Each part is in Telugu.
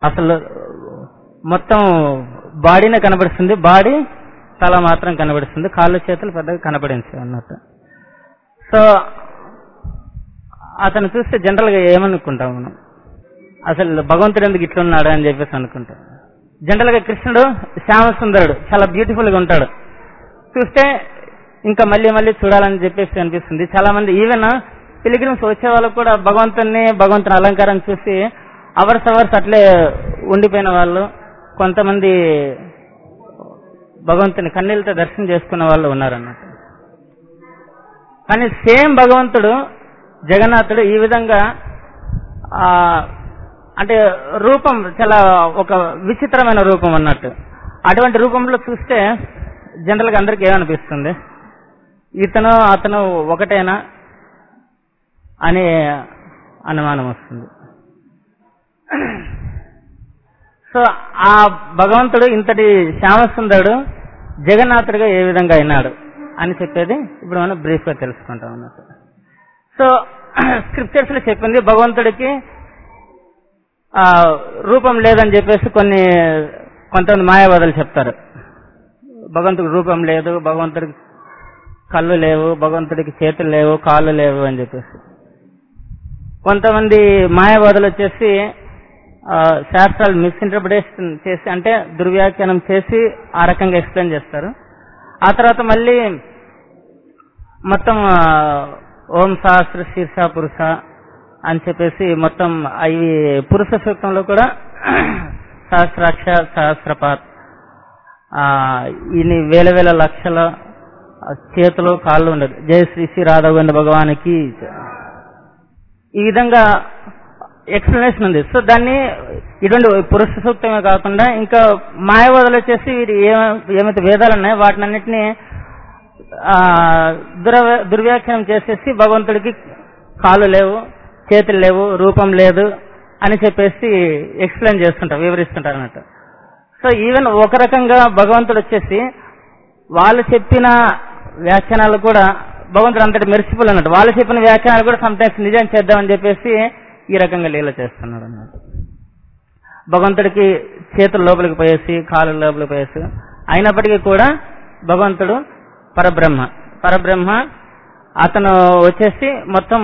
అసలు మొత్తం బాడీనే కనబడుతుంది బాడీ తల మాత్రం కనబడుతుంది కాళ్ళు చేతులు పెద్దగా కనబడింది అన్నట్టు సో అతను చూస్తే జనరల్ గా ఏమనుకుంటాం మనం అసలు భగవంతుడు ఎందుకు ఇట్లున్నాడు అని చెప్పేసి అనుకుంటాం జనరల్ గా కృష్ణుడు శ్యామ సుందరుడు చాలా బ్యూటిఫుల్ గా ఉంటాడు చూస్తే ఇంకా మళ్ళీ మళ్ళీ చూడాలని చెప్పేసి అనిపిస్తుంది చాలా మంది ఈవెన్ పిలిగ్రిమ్స్ వచ్చే వాళ్ళకు కూడా భగవంతుని భగవంతుని అలంకారం చూసి అవర్స్ అవర్స్ అట్లే ఉండిపోయిన వాళ్ళు కొంతమంది భగవంతుని కన్నీళ్ళతో దర్శనం చేసుకున్న వాళ్ళు ఉన్నారన్నట్టు కానీ సేమ్ భగవంతుడు జగన్నాథుడు ఈ విధంగా ఆ అంటే రూపం చాలా ఒక విచిత్రమైన రూపం అన్నట్టు అటువంటి రూపంలో చూస్తే జనరల్ గా అందరికి ఏమనిపిస్తుంది ఇతను అతను ఒకటేనా అనే అనుమానం వస్తుంది సో ఆ భగవంతుడు ఇంతటి శ్యామసుందరుడు జగన్నాథుడిగా ఏ విధంగా అయినాడు అని చెప్పేది ఇప్పుడు మనం బ్రీఫ్ గా తెలుసుకుంటాం అన్నట్టు సో స్క్రిప్చర్స్ లో చెప్పింది భగవంతుడికి ఆ రూపం లేదని చెప్పేసి కొన్ని కొంతమంది మాయావాదులు చెప్తారు భగవంతుడికి రూపం లేదు భగవంతుడికి కళ్ళు లేవు భగవంతుడికి చేతులు లేవు కాళ్ళు లేవు అని చెప్పేసి కొంతమంది మాయావాదులు వచ్చేసి ఆ, శాస్త్రాలు మిస్ఇంటర్ప్రిటేషన్ చేసి అంటే దుర్వ్యాఖ్యానం చేసి ఆ రకంగా ఎక్స్ప్లెయిన్ చేస్తారు ఆ తర్వాత మళ్ళీ మొత్తం ఆ, ఓం సహస్ర శీర్ష పురుష అని చెప్పేసి మొత్తం అవి పురుష సూక్తంలో కూడా సహస్రాక్ష సహస్రపాత్ ఆ, ఇన్ని వేల వేల లక్షల చేతులు కాళ్ళు ఉండదు జయ శ్రీ శ్రీ రాధగోవింద భగవానికి ఈ విధంగా ఎక్స్ప్లెనేషన్ ఉంది సో దాన్ని ఇటువంటి పురుష సూక్తమే కాకుండా ఇంకా మాయవాదులు వచ్చేసి వీరి ఏ- ఏమైతే వేదాలు ఉన్నాయో వాటిని అన్నిటినీ ఆ, దురవ దుర్వ్యాఖ్యానం చేసేసి భగవంతుడికి కాళ్ళు లేవు చేతులు లేవు రూపం లేదు అని చెప్పేసి ఎక్స్ప్లెయిన్ చేస్తుంటారు వివరిస్తుంటారు అన్నట్టు సో ఈవెన్ ఒక రకంగా భగవంతుడు వచ్చేసి వాళ్ళు చెప్పిన వ్యాఖ్యానాలు కూడా భగవంతుడు అంతటి మెర్సిఫుల్ అన్నట్టు వాళ్ళు చెప్పిన వ్యాఖ్యానాలు కూడా సమ్టైమ్స్ నిజం చేద్దామని చెప్పేసి ఈ రకంగా లీల చేస్తున్నాడు అన్నట్టు భగవంతుడికి చేతులు లోపలికి పోయేసి కాళ్ళు లోపలికి పోయేసి అయినప్పటికీ కూడా భగవంతుడు పరబ్రహ్మ పరబ్రహ్మ అతను వచ్చేసి మొత్తం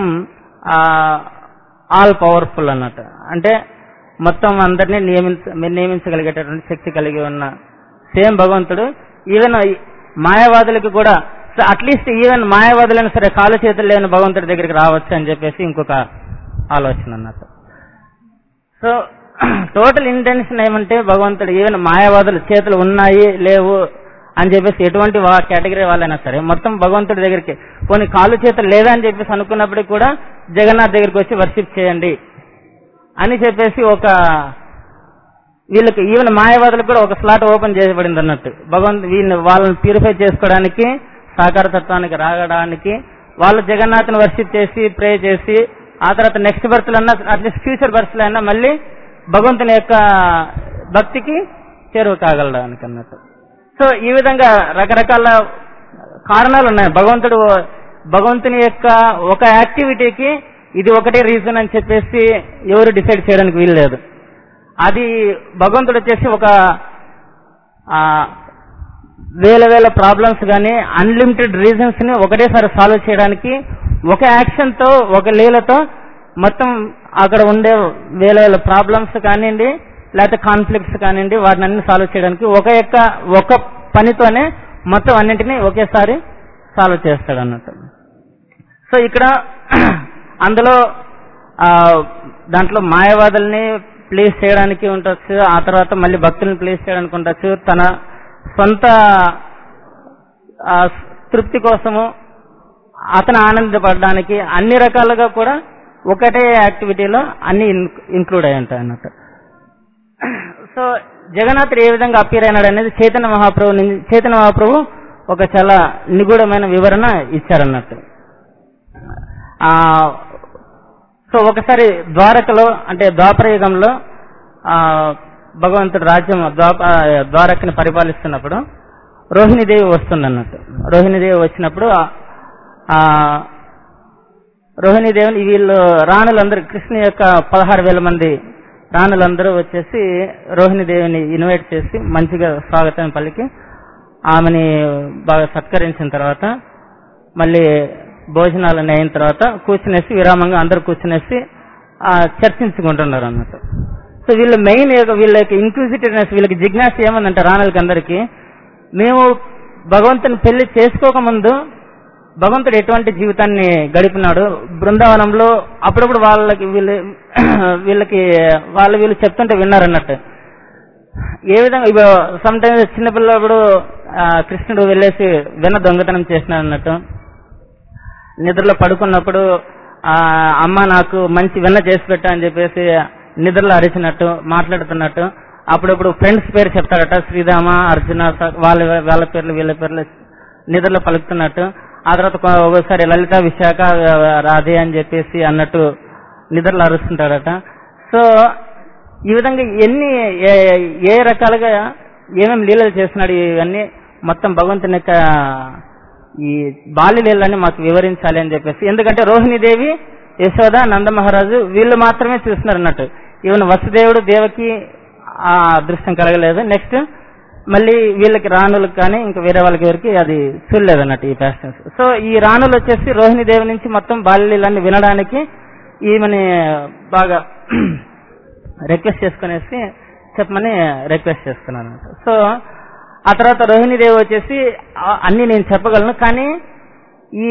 ఆల్ పవర్ఫుల్ అన్నట్టు అంటే మొత్తం అందరినీ నియమించ నియమించగలిగేటటువంటి శక్తి కలిగి ఉన్న సేమ్ భగవంతుడు ఈవెన్ మాయావాదులకు కూడా అట్లీస్ట్ ఈవెన్ మాయావాదులైనా సరే కాలు చేతులు లేని భగవంతుడి దగ్గరికి రావచ్చు అని చెప్పేసి ఇంకొక ఆలోచన అన్నట్టు సో టోటల్ ఇంటెన్షన్ ఏమంటే భగవంతుడు ఈవెన్ మాయావాదులు చేతులు ఉన్నాయి లేవు అని చెప్పేసి ఎటువంటి వా కేటగిరీ వాళ్ళైనా సరే మొత్తం భగవంతుడి దగ్గరికి కొన్ని కాళ్ళు చేతులు లేదా అని చెప్పేసి అనుకున్నప్పటికీ కూడా జగన్నాథ్ దగ్గరికి వచ్చి వర్షిప్ చేయండి అని చెప్పేసి ఒక వీళ్ళకి ఈవెన్ మాయావాదులకు కూడా ఒక స్లాట్ ఓపెన్ చేయబడింది అన్నట్టు భగవంతు వీళ్ళని వాళ్ళని ప్యూరిఫై చేసుకోవడానికి సాకార తత్వానికి రాగడానికి వాళ్ళు జగన్నాథ్ని వర్షిప్ చేసి ప్రే చేసి ఆ తర్వాత నెక్స్ట్ బర్త్ అన్నా అట్లీస్ట్ ఫ్యూచర్ బర్త్ అయినా మళ్ళీ భగవంతుని యొక్క భక్తికి చేరువ కాగలడానికి అన్నట్టు సో ఈ విధంగా రకరకాల కారణాలు ఉన్నాయి భగవంతుడు భగవంతుని యొక్క ఒక యాక్టివిటీకి ఇది ఒకటే రీజన్ అని చెప్పేసి ఎవరు డిసైడ్ చేయడానికి వీల్లేదు అది భగవంతుడు వచ్చేసి ఒక ఆ, వేల వేల ప్రాబ్లమ్స్ కానీ అన్లిమిటెడ్ రీజన్స్ ని ఒకటేసారి సాల్వ్ చేయడానికి ఒక యాక్షన్ తో ఒక లీలతో మొత్తం అక్కడ ఉండే వేల వేల ప్రాబ్లమ్స్ కానివ్వండి లేకపోతే కాన్ఫ్లిక్ట్స్ కానివ్వండి వాటిని అన్ని సాల్వ్ చేయడానికి ఒక యొక్క ఒక పనితోనే మొత్తం అన్నింటినీ ఒకేసారి సాల్వ్ చేస్తాడు అన్నట్టు సో ఇక్కడ అందులో ఆ, దాంట్లో మాయవాదుల్ని ప్లేస్ చేయడానికి ఉండొచ్చు ఆ తర్వాత మళ్ళీ భక్తుల్ని ప్లేస్ చేయడానికి ఉండొచ్చు తన సొంత ఆ, తృప్తి కోసము అతను ఆనందపడడానికి అన్ని రకాలుగా కూడా ఒకటే యాక్టివిటీలో అన్ని ఇంక్లూడ్ అయి ఉంటాయి అన్నట్టు సో జగన్నాథుడు ఏ విధంగా అపీర్ అయినాడు అనేది చైతన్య మహాప్రభు నుంచి- చైతన్య మహాప్రభు ఒక చాలా నిగూఢమైన వివరణ ఇచ్చారన్నట్టు ఆ సో ఒకసారి ద్వారకలో అంటే ద్వాపరయుగంలో ఆ భగవంతుడు రాజ్యం ద్వాప ద్వారకని పరిపాలిస్తున్నప్పుడు రోహిణీదేవి వస్తుందన్నట్టు రోహిణీదేవి వచ్చినప్పుడు ఆ- ఆ రోహిణీదేవిని వీళ్ళు రాణులందరూ కృష్ణ యొక్క పదహారు వేల మంది రాణులందరూ వచ్చేసి రోహిణి దేవిని ఇన్వైట్ చేసి మంచిగా స్వాగతం పలికి ఆమెని బాగా సత్కరించిన తర్వాత మళ్ళీ భోజనాలన్నీ అయిన తర్వాత కూర్చునేసి విరామంగా అందరూ కూర్చునేసి ఆ, చర్చించుకుంటున్నారు అన్నట్టు సో వీళ్ళ మెయిన్ వీళ్ళకి ఇంక్విజిటివ్నెస్ వీళ్ళకి జిజ్ఞాస ఏమందంటే రాణులకి అందరికి మేము భగవంతుని పెళ్లి చేసుకోకముందు భగవంతుడు ఎటువంటి జీవితాన్ని గడిపినాడు బృందావనంలో అప్పుడప్పుడు వాళ్ళకి వీళ్ళు వీళ్ళకి వాళ్ళు వీళ్ళు చెప్తుంటే విన్నారన్నట్టు ఏ విధంగా ఇప్పుడు సమ్ టైమ్స్ చిన్నపిల్లప్పుడు ఆ, కృష్ణుడు వెళ్ళేసి వెన్న దొంగతనం చేసినాడు అన్నట్టు నిద్రలో పడుకున్నప్పుడు ఆ అమ్మ నాకు మంచి వెన్న చేసి పెట్టా అని చెప్పేసి నిద్రలో అరిచినట్టు మాట్లాడుతున్నట్టు అప్పుడప్పుడు ఫ్రెండ్స్ పేరు చెప్తాడట శ్రీరామ అర్జున స- వాళ్ళ వాళ్ళ పేర్లు వీళ్ళ పేర్లు నిద్రలో పలుకుతున్నట్టు ఆ తర్వాత కొ- ఒకసారి లలిత విశాఖ రాధే అని చెప్పేసి అన్నట్టు నిద్రలో అరుస్తుంటాడట సో ఈ విధంగా ఎన్ని ఏ- ఏ రకాలుగా ఏమేమి లీలలు చేస్తున్నాడు ఇవన్నీ మొత్తం భగవంతుని యొక్క ఈ బాల్య లీలని మాకు వివరించాలి అని చెప్పేసి ఎందుకంటే రోహిణీదేవి యశోద నంద మహారాజు వీళ్ళు మాత్రమే చూస్తున్నారు అన్నట్టు ఈవెన్ వసుదేవుడు దేవకి ఆ అదృష్టం కలగలేదు నెక్స్ట్ మళ్ళీ వీళ్ళకి రాణులకు కానీ ఇంకా వేరే వాళ్ళకి ఎవరికి అది చూడలేదు అన్నట్టు ఈ ప్యాషన్స్ సో ఈ రాణులు వచ్చేసి రోహిణి దేవి నుంచి మొత్తం బాల్యలీలన్నీ వినడానికి ఈమెని బాగా రిక్వెస్ట్ చేసుకునేసి చెప్పమని రిక్వెస్ట్ చేసుకున్నాను సో ఆ తర్వాత రోహిణీదేవి వచ్చేసి ఆ- అన్ని నేను చెప్పగలను కానీ ఈ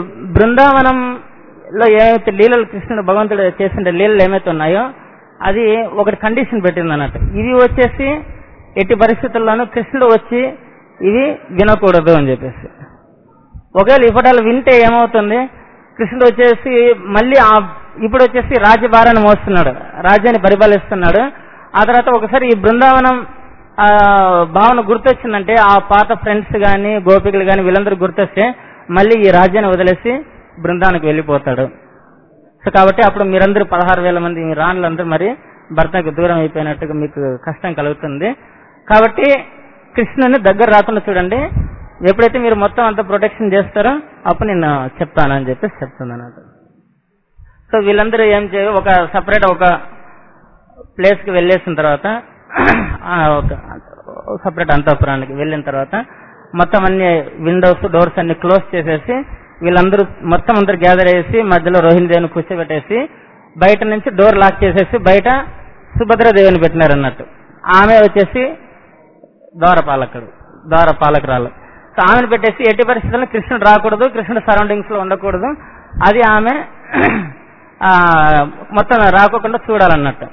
బృందావనంలో ఏమైతే లీలలు కృష్ణుడు భగవంతుడు చేసిన లీలలు ఏమైతే ఉన్నాయో అది ఒకటి కండిషన్ పెట్టింది అన్నట్టు ఇవి వచ్చేసి ఎట్టి పరిస్థితుల్లోనూ కృష్ణుడు వచ్చి ఇవి వినకూడదు అని చెప్పేసి ఒకవేళ ఇప్పటాలు వింటే ఏమవుతుంది కృష్ణుడు వచ్చేసి మళ్ళీ ఆ ఇప్పుడు వచ్చేసి రాజ్యభారాన్ని మోస్తున్నాడు రాజ్యాన్ని పరిపాలిస్తున్నాడు ఆ తర్వాత ఒకసారి ఈ బృందావనం ఆ, భావన గుర్తొచ్చిందంటే ఆ పాత ఫ్రెండ్స్ గాని గోపికలు గాని వీళ్ళందరూ గుర్తొస్తే మళ్ళీ ఈ రాజ్యాన్ని వదిలేసి బృందానికి వెళ్ళిపోతాడు సో కాబట్టి అప్పుడు మీరందరూ పదహారు వేల మంది మీ రాణులందరూ మరి భర్తకు దూరం అయిపోయినట్టుగా మీకు కష్టం కలుగుతుంది కాబట్టి కృష్ణుని దగ్గర రాకుండా చూడండి ఎప్పుడైతే మీరు మొత్తం అంత ప్రొటెక్షన్ చేస్తారో అప్పుడు నేను చెప్తానని చెప్పేసి చెప్తున్నాను అన్నమాట. సో వీళ్ళందరూ ఏం చేయ ఒక సపరేట్ ఒక ప్లేస్ కి వెళ్ళేసిన తర్వాత ఆ, ఒక సపరేట్ అంతఃపురానికి వెళ్ళిన తర్వాత మొత్తం అన్ని విండోస్ డోర్స్ అన్ని క్లోజ్ చేసేసి వీళ్ళందరూ మొత్తం అందరు గ్యాదర్ చేసి మధ్యలో రోహిణి దేవిని కూర్చోబెట్టేసి బయట నుంచి డోర్ లాక్ చేసేసి బయట సుభద్రదేవిని పెట్టినారు అన్నట్టు ఆమె వచ్చేసి ద్వారపాలకుడు ద్వారపాలకురాలు సో ఆమెను పెట్టేసి ఎట్టి పరిస్థితుల్లో కృష్ణుడు రాకూడదు కృష్ణుడు సరౌండింగ్స్ లో ఉండకూడదు అది ఆమె ఆ, మొత్తం రాకోకుండా చూడాలన్నట్టు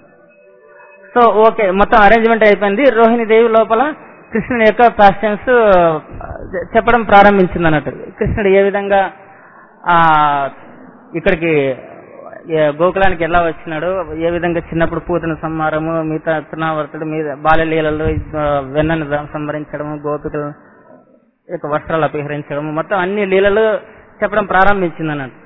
సో ఓకే మొత్తం అరేంజ్మెంట్ అయిపోయింది రోహిణి దేవి లోపల కృష్ణుని యొక్క ప్యాషన్స్ చెప్పడం ప్రారంభించింది అన్నట్టు కృష్ణుడు ఏ విధంగా ఆ ఇక్కడికి ఏ- గోకులానికి ఎలా వచ్చినాడు ఏ విధంగా చిన్నప్పుడు పూతన సంహారము మిగతా తృణావర్తుడు మీద బాల్యలీలలు ఆ, వెన్నను సంహరించడము గోపికలు యొక్క వస్త్రాలు అపహరించడము మొత్తం అన్ని లీలలు చెప్పడం ప్రారంభించింది అన్నట్టు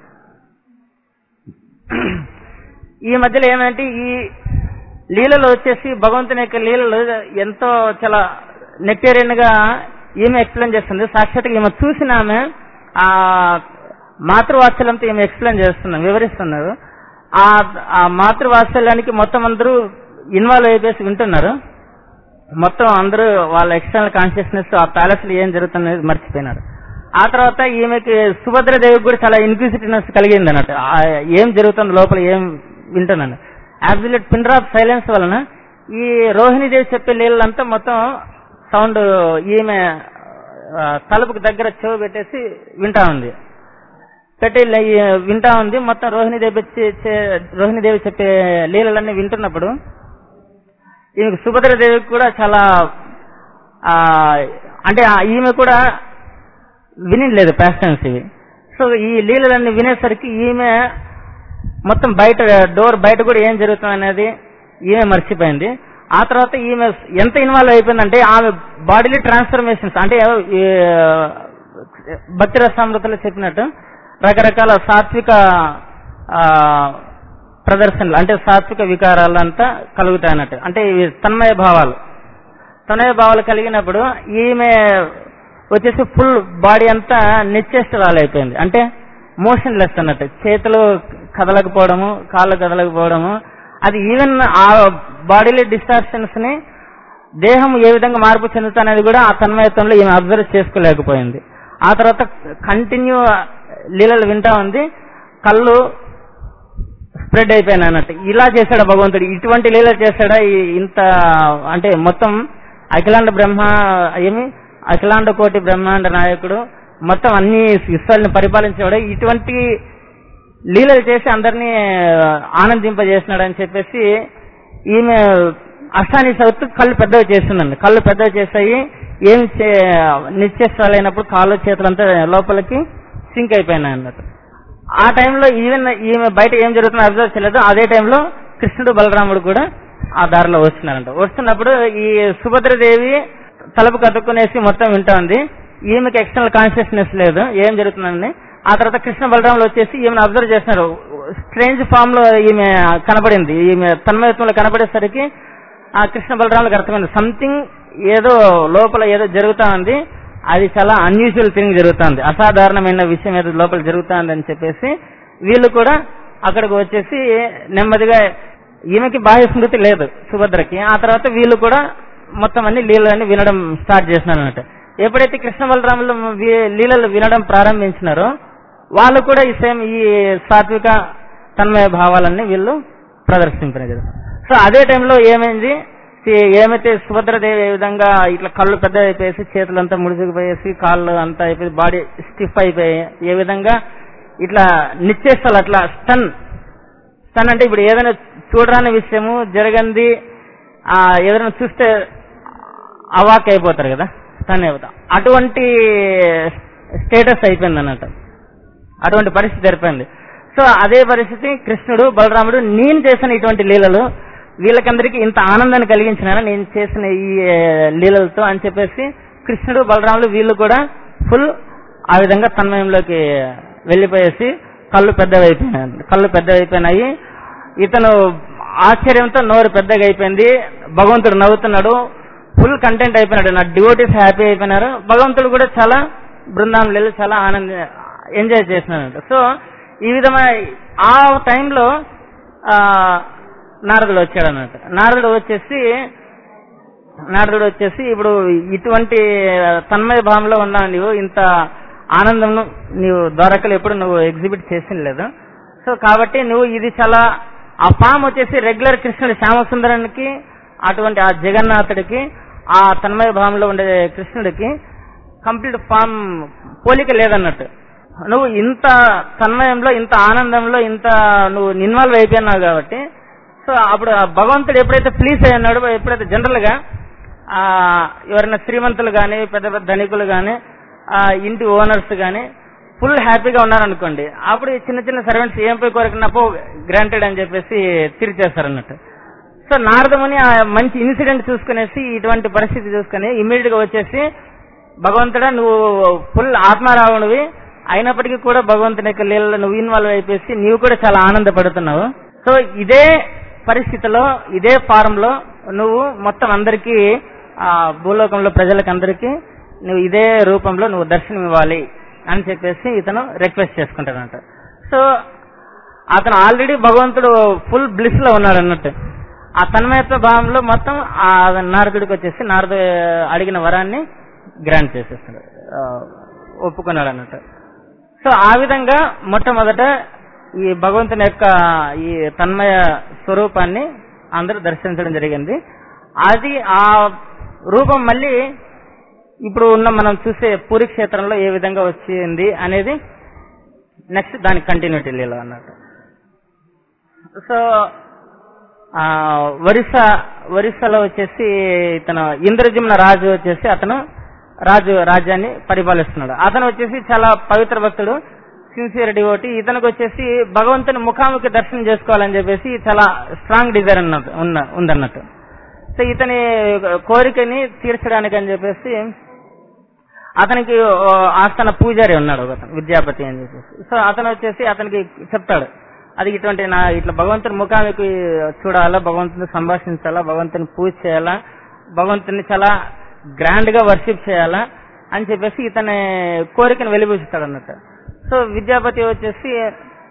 ఈ మధ్యలో ఏమంటే ఈ లీలలు వచ్చేసి భగవంతుని యొక్క లీలలు ఎంతో చాలా నెక్టేరియన్ గా ఈమె ఎక్స్ప్లెయిన్ చేస్తుంది సాక్షాత్గా ఈమె చూసిన ఆమె ఆ మాతృవాత్సల్యంతో ఈమె ఎక్స్ప్లెయిన్ చేస్తున్నారు వివరిస్తున్నారు ఆ ఆ మాతృవాత్సల్యానికి మొత్తం అందరూ ఇన్వాల్వ్ అయిపోయి వింటున్నారు మొత్తం అందరూ వాళ్ళ ఎక్స్టర్నల్ కాన్షియస్నెస్ ఆ ప్యాలెస్ లో ఏం జరుగుతున్నది మర్చిపోయినారు ఆ తర్వాత ఈమెకి సుభద్రదేవికి కూడా చాలా ఇన్క్విజిటివ్నెస్ కలిగింది అన్నట్టు ఆ ఏం జరుగుతుంది లోపల ఏం వింటున్నాను అబ్సల్యూట్ పిన్ డ్రాప్ సైలెన్స్ వలన ఈ రోహిణీదేవి చెప్పే నీళ్ళంతా మొత్తం సౌండ్ ఈమె ఆ, తలుపుకి దగ్గర చెవి పెట్టేసి వింటా ఉంది పెట్టి లే- ఈ వింటా ఉంది మొత్తం రోహిణీదేవి వచ్చి- చే- రోహిణీదేవి చెప్పే లీలలన్నీ వింటున్నప్పుడు ఈమెకు సుభద్రదేవికి కూడా చాలా ఆ అంటే ఆ ఈమె కూడా వినలేదు ప్యాషన్స్ ఇవి సో ఈ లీలలన్నీ వినేసరికి ఈమె మొత్తం బయట డోర్ బయట కూడా ఏం జరుగుతుంది అనేది ఈమె మర్చిపోయింది ఆ తర్వాత ఈమె ఎంత ఇన్వాల్వ్ అయిపోయిందంటే ఆమె బాడీలో ట్రాన్స్ఫర్మేషన్స్ అంటే ఈ భక్తి రసామృతలో చెప్పినట్టు రకరకాల సాత్విక ఆ, ప్రదర్శనలు అంటే సాత్విక వికారాలు అంతా కలుగుతాయి అన్నట్టు అంటే ఇవి తన్మయ భావాలు తన్మయ భావాలు కలిగినప్పుడు ఈమె వచ్చేసి ఫుల్ బాడీ అంతా నిశ్చేష్టాలు అయిపోయింది అంటే మోషన్ లెస్ అన్నట్టు చేతులు కదలకపోవడము కాళ్ళు కదలకపోవడము అది ఈవెన్ ఆ బాడీలో డిస్టార్షన్స్ ని దేహం ఏ విధంగా మార్పు చెందుతానేది కూడా ఆ తన్మయత్వంలో ఈమె అబ్జర్వ్ చేసుకోలేకపోయింది ఆ తర్వాత కంటిన్యూ లీలలు వింటా ఉంది కళ్ళు స్ప్రెడ్ అయిపోయినా అన్నట్టు ఇలా చేశాడా భగవంతుడు ఇటువంటి లీలలు చేశాడా ఈ- ఇంత అంటే మొత్తం అఖిలాండ బ్రహ్మ ఏమి అఖిలాండ కోటి బ్రహ్మాండ నాయకుడు మొత్తం అన్ని విశ్వాలను పరిపాలించేవాడు ఇటువంటి లీలలు చేసి అందరినీ ఆనందింపజేసినాడు అని చెప్పేసి ఈమె అష్టాని చదువుతూ కళ్ళు పెద్దవి చేస్తుందండి కళ్ళు పెద్దవి చేసాయి ఏం నిశ్చేస్తాలైనప్పుడు కాళ్ళు చేతులంతా లోపలికి సింక్ అయిపోయినాయి అన్నట్టు ఆ టైంలో ఈవెన్ ఈమె బయట ఏం జరుగుతుందో అబ్జర్వ్ చేయలేదు అదే టైంలో కృష్ణుడు బలరాముడు కూడా ఆ దారిలో వస్తున్నారంట వస్తున్నప్పుడు ఈ సుభద్రదేవి తలుపు కట్టుకునేసి మొత్తం వింటా ఉంది ఈమెకి ఎక్స్టర్నల్ కాన్షియస్నెస్ లేదు ఏం జరుగుతుందని ఆ తర్వాత కృష్ణ బలరాములు వచ్చేసి ఈమెను అబ్జర్వ్ చేస్తున్నారు స్ట్రేంజ్ ఫామ్ లో ఈమె కనపడింది ఈమె తన్మయత్వంలో కనపడేసరికి ఆ కృష్ణ బలరాములకు అర్థమైంది సంథింగ్ ఏదో లోపల ఏదో జరుగుతా ఉంది అది చాలా అన్యూజువల్ థింగ్ జరుగుతుంది అసాధారణమైన విషయం ఏదో లోపల జరుగుతుంది అని చెప్పేసి వీళ్ళు కూడా అక్కడికి వచ్చేసి నెమ్మదిగా ఈమెకి బాహ్య స్మృతి లేదు సుభద్రకి ఆ తర్వాత వీళ్ళు కూడా మొత్తం అన్ని లీలలన్నీ వినడం స్టార్ట్ చేసినారు అన్నట్టు ఎప్పుడైతే కృష్ణ బలరాములు వీ- లీలలు వినడం ప్రారంభించినారో వాళ్ళు కూడా ఈ సేమ్ ఈ సాత్విక తన్మయ భావాలన్నీ వీళ్ళు ప్రదర్శించినారు సో అదే టైంలో ఏమైంది ఈ- ఏమైతే సుభద్రదేవి ఏ విధంగా ఇట్లా కళ్ళు పెద్ద అయిపోయేసి చేతులంతా ముడిచిపోయేసి కాళ్ళు అంతా అయిపోయి బాడీ స్టిఫ్ అయిపోయి ఏ విధంగా ఇట్లా నిచ్చేస్తారు అట్లా స్టన్ స్టన్ అంటే ఇప్పుడు ఏదైనా చూడరాని విషయము జరగంది ఆ ఏదైనా చూస్తే అవాక్ అయిపోతారు కదా స్టన్ అయిపోతారు అటువంటి స్టేటస్ అయిపోయింది అన్నట్టు అటువంటి పరిస్థితి ఏర్పడింది సో అదే పరిస్థితి కృష్ణుడు బలరాముడు నేను చేసిన ఇటువంటి లీలలు వీళ్ళకందరికీ ఇంత ఆనందాన్ని కలిగించిన నేను చేసిన ఈ ఏ, లీలలతో అని చెప్పేసి కృష్ణుడు బలరాములు వీళ్ళు కూడా ఫుల్ ఆ విధంగా తన్మయంలోకి వెళ్ళిపోయేసి కళ్ళు పెద్దవైపోయినాయి కళ్ళు పెద్దవైపోయినాయి ఇతను ఆశ్చర్యంతో నోరు పెద్దగా అయిపోయింది భగవంతుడు నవ్వుతున్నాడు ఫుల్ కంటెంట్ అయిపోయినాడు నా డివోటీస్ హ్యాపీ అయిపోయినారు భగవంతుడు కూడా చాలా బృందావనం వెళ్ళి చాలా ఆనంద ఎంజాయ్ చేసినాడు సో ఈ విధమైన ఆ టైంలో ఆ, నారదుడు వచ్చాడు అన్నట్టు నారదుడు వచ్చేసి నారదుడు వచ్చేసి ఇప్పుడు ఇటువంటి తన్మయ భావంలో ఉన్నావు నీవు ఇంత ఆనందం నీవు ద్వారకలు ఎప్పుడు నువ్వు ఎగ్జిబిట్ చేసిన లేదు సో కాబట్టి నువ్వు ఇది చాలా ఆ ఫామ్ వచ్చేసి రెగ్యులర్ కృష్ణుడి శ్యామసుందరానికి అటువంటి ఆ జగన్నాథుడికి ఆ తన్మయ భావంలో ఉండే కృష్ణుడికి కంప్లీట్ ఫామ్ పోలిక లేదన్నట్టు నువ్వు ఇంత తన్మయంలో ఇంత ఆనందంలో ఇంత నువ్వు ఇన్వాల్వ్ అయిపోయినావు కాబట్టి సో అప్పుడు ఆ భగవంతుడు ఎప్పుడైతే ప్లీజ్ అయి ఉన్నాడో ఎప్పుడైతే జనరల్ గా ఆ ఎవరైనా శ్రీమంతులు గాని పెద్ద పెద్ద ధనికులు గాని ఆ ఇంటి ఓనర్స్ గాని ఫుల్ హ్యాపీగా ఉన్నారనుకోండి అప్పుడు ఈ చిన్న చిన్న సర్వెంట్స్ ఏం పోయి కోరికనప్పో గ్రాంటెడ్ అని చెప్పేసి తీర్చేస్తారు అన్నట్టు సో నారదముని ఆ మంచి ఇన్సిడెంట్ చూసుకునేసి ఇటువంటి పరిస్థితి చూసుకుని ఇమీడియట్ గా వచ్చేసి భగవంతుడా నువ్వు ఫుల్ ఆత్మారావునివి అయినప్పటికీ కూడా భగవంతుని యొక్క లీలలో నువ్వు ఇన్వాల్వ్ అయిపోయి నీవు కూడా చాలా ఆనందపడుతున్నావు సో ఇదే పరిస్థితిలో ఇదే ఫారం లో నువ్వు మొత్తం అందరికీ ఆ భూలోకంలో ప్రజలకు అందరికీ నువ్వు ఇదే రూపంలో నువ్వు దర్శనం ఇవ్వాలి అని చెప్పేసి ఇతను రిక్వెస్ట్ చేసుకుంటాడంట సో అతను ఆల్రెడీ భగవంతుడు ఫుల్ బ్లిస్ లో ఉన్నాడు అన్నట్టు ఆ తన్మయత్వ భావంలో మొత్తం ఆ నారదుడికి వచ్చేసి నారదు అడిగిన వరాన్ని గ్రాంట్ చేసేస్తాడు ఆ, ఒప్పుకున్నాడు అన్నట్టు సో ఆ విధంగా మొట్టమొదట ఈ భగవంతుని యొక్క ఈ తన్మయ స్వరూపాన్ని అందరూ దర్శించడం జరిగింది అది ఆ రూపం మళ్ళీ ఇప్పుడు ఉన్న మనం చూసే పూరి క్షేత్రంలో ఏ విధంగా వచ్చింది అనేది నెక్స్ట్ దాని కంటిన్యూటీ లీల అన్నట్టు సో ఆ ఒరిస్సా ఒరిస్సాలో వచ్చేసి ఇతను ఇంద్రజిమ్న రాజు వచ్చేసి అతను రాజు రాజ్యాన్ని పరిపాలిస్తున్నాడు అతను వచ్చేసి చాలా పవిత్ర భక్తుడు సిన్సియర్ డివోటి ఇతనికి వచ్చేసి భగవంతుని ముఖాముఖి దర్శనం చేసుకోవాలని చెప్పేసి చాలా స్ట్రాంగ్ డిజైర్ అన్నట్టు ఉన్న ఉందన్నట్టు సో ఇతని కోరికని తీర్చడానికి అని చెప్పేసి అతనికి ఓ ఆస్థాన పూజారి ఉన్నాడు ఒక అతను, విద్యాపతి అని చెప్పేసి సో అతను వచ్చేసి అతనికి చెప్తాడు అది ఇటువంటి నా ఇట్లా భగవంతుని ముఖానికి చూడాలా భగవంతుని సంభాషించాలా భగవంతుని పూజ చేయాలా భగవంతుని చాలా గ్రాండ్ గా వర్షిప్ చేయాలా అని చెప్పేసి ఇతని కోరికను వెలిబుచ్చుతాడు అన్నట్టు సో విద్యాపతి వచ్చేసి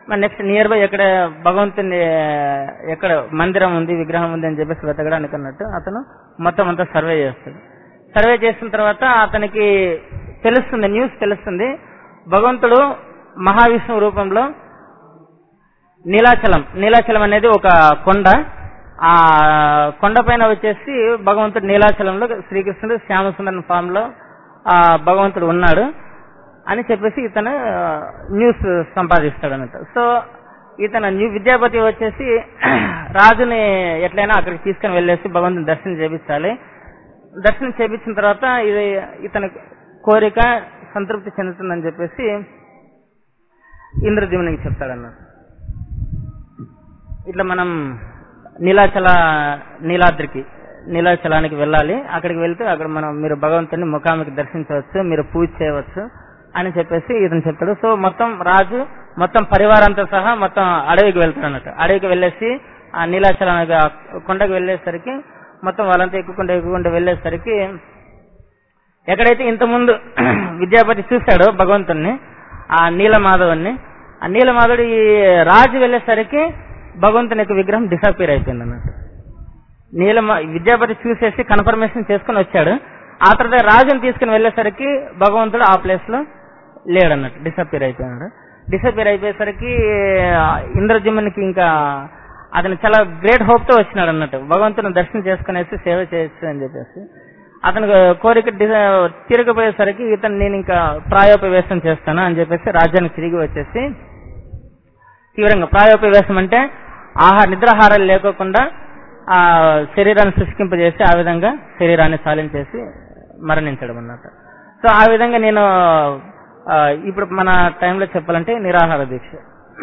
మరి నెక్స్ట్ నియర్ బై ఎక్కడ భగవంతుని ఎక్కడ మందిరం ఉంది విగ్రహం ఉంది అని చెప్పేసి వెతకడానికి అన్నట్టు అతను మొత్తం అంతా సర్వే చేస్తాడు సర్వే చేసిన తర్వాత అతనికి తెలుస్తుంది న్యూస్ తెలుస్తుంది భగవంతుడు మహావిష్ణువు రూపంలో నీలాచలం నీలాచలం అనేది ఒక కొండ ఆ కొండ పైన వచ్చేసి భగవంతుడు నీలాచలంలో శ్రీకృష్ణుడు శ్యామసుందరం ఫామ్ లో ఆ భగవంతుడు ఉన్నాడు అని చెప్పేసి ఇతను న్యూస్ సంపాదిస్తాడు అన్నట్టు సో ఇతను న్యూ విద్యాపతి వచ్చేసి రాజుని ఎట్లయినా అక్కడికి తీసుకుని వెళ్ళేసి భగవంతుని దర్శనం చేపించాలి దర్శనం చేపించిన తర్వాత ఇది ఇతని కోరిక సంతృప్తి చెందుతుందని చెప్పేసి ఇంద్రదేవునికి చెప్తాడన్నట్టు ఇట్లా మనం నీలాచల నీలాద్రికి నీలాచలానికి వెళ్ళాలి అక్కడికి వెళ్తే అక్కడ మనం మీరు భగవంతుని ముఖాముఖి దర్శించవచ్చు మీరు పూజ చేయవచ్చు అని చెప్పేసి ఇతను చెప్తాడు సో మొత్తం రాజు మొత్తం పరివారంతో సహా మొత్తం అడవికి వెళ్తాడు అన్నట్టు అడవికి వెళ్ళేసి ఆ నీలాచలానికి ఆ కొండకు వెళ్ళేసరికి మొత్తం వాళ్ళంతా ఎక్కుకుంటూ ఎక్కుకుంటూ వెళ్ళేసరికి ఎక్కడైతే ఇంతకుముందు విద్యాపతి చూశాడో భగవంతుణ్ణి ఆ నీలమాధవుని ఆ నీలమాధవుడు ఈ రాజు వెళ్ళేసరికి భగవంతుని యొక్క విగ్రహం డిసపీర్ అయిపోయింది అన్నట్టు నీలమ విద్యాపతి చూసేసి కన్ఫర్మేషన్ చేసుకుని వచ్చాడు ఆ తర్వాత రాజుని తీసుకుని వెళ్ళేసరికి భగవంతుడు ఆ ప్లేస్ లో లేడన్నట్టు డిసపీర్ అయిపోయాడు డిసపీర్ అయిపోయేసరికి ఆ ఇంద్రజిమ్మునికి ఇంకా అతను చాలా గ్రేట్ హోప్ తో వచ్చినాడు అన్నట్టు భగవంతుని దర్శనం చేసుకునేసి సేవ చేయొచ్చు అని చెప్పేసి అతను కోరిక డి- తీరకపోయేసరికి ఇతను నేను ఇంకా ప్రాయోపవేశం చేస్తాను అని చెప్పేసి రాజ్యానికి తిరిగి వచ్చేసి తీవ్రంగా ప్రాయోపవేశం అంటే ఆహార నిద్రాహారాలు లేకోకుండా ఆ శరీరాన్ని శుష్కింపజేసి ఆ విధంగా శరీరాన్ని సాలించేసి మరణించడం అన్నమాట సో ఆ విధంగా నేను ఆ, ఇప్పుడు మన టైంలో చెప్పాలంటే నిరాహార దీక్ష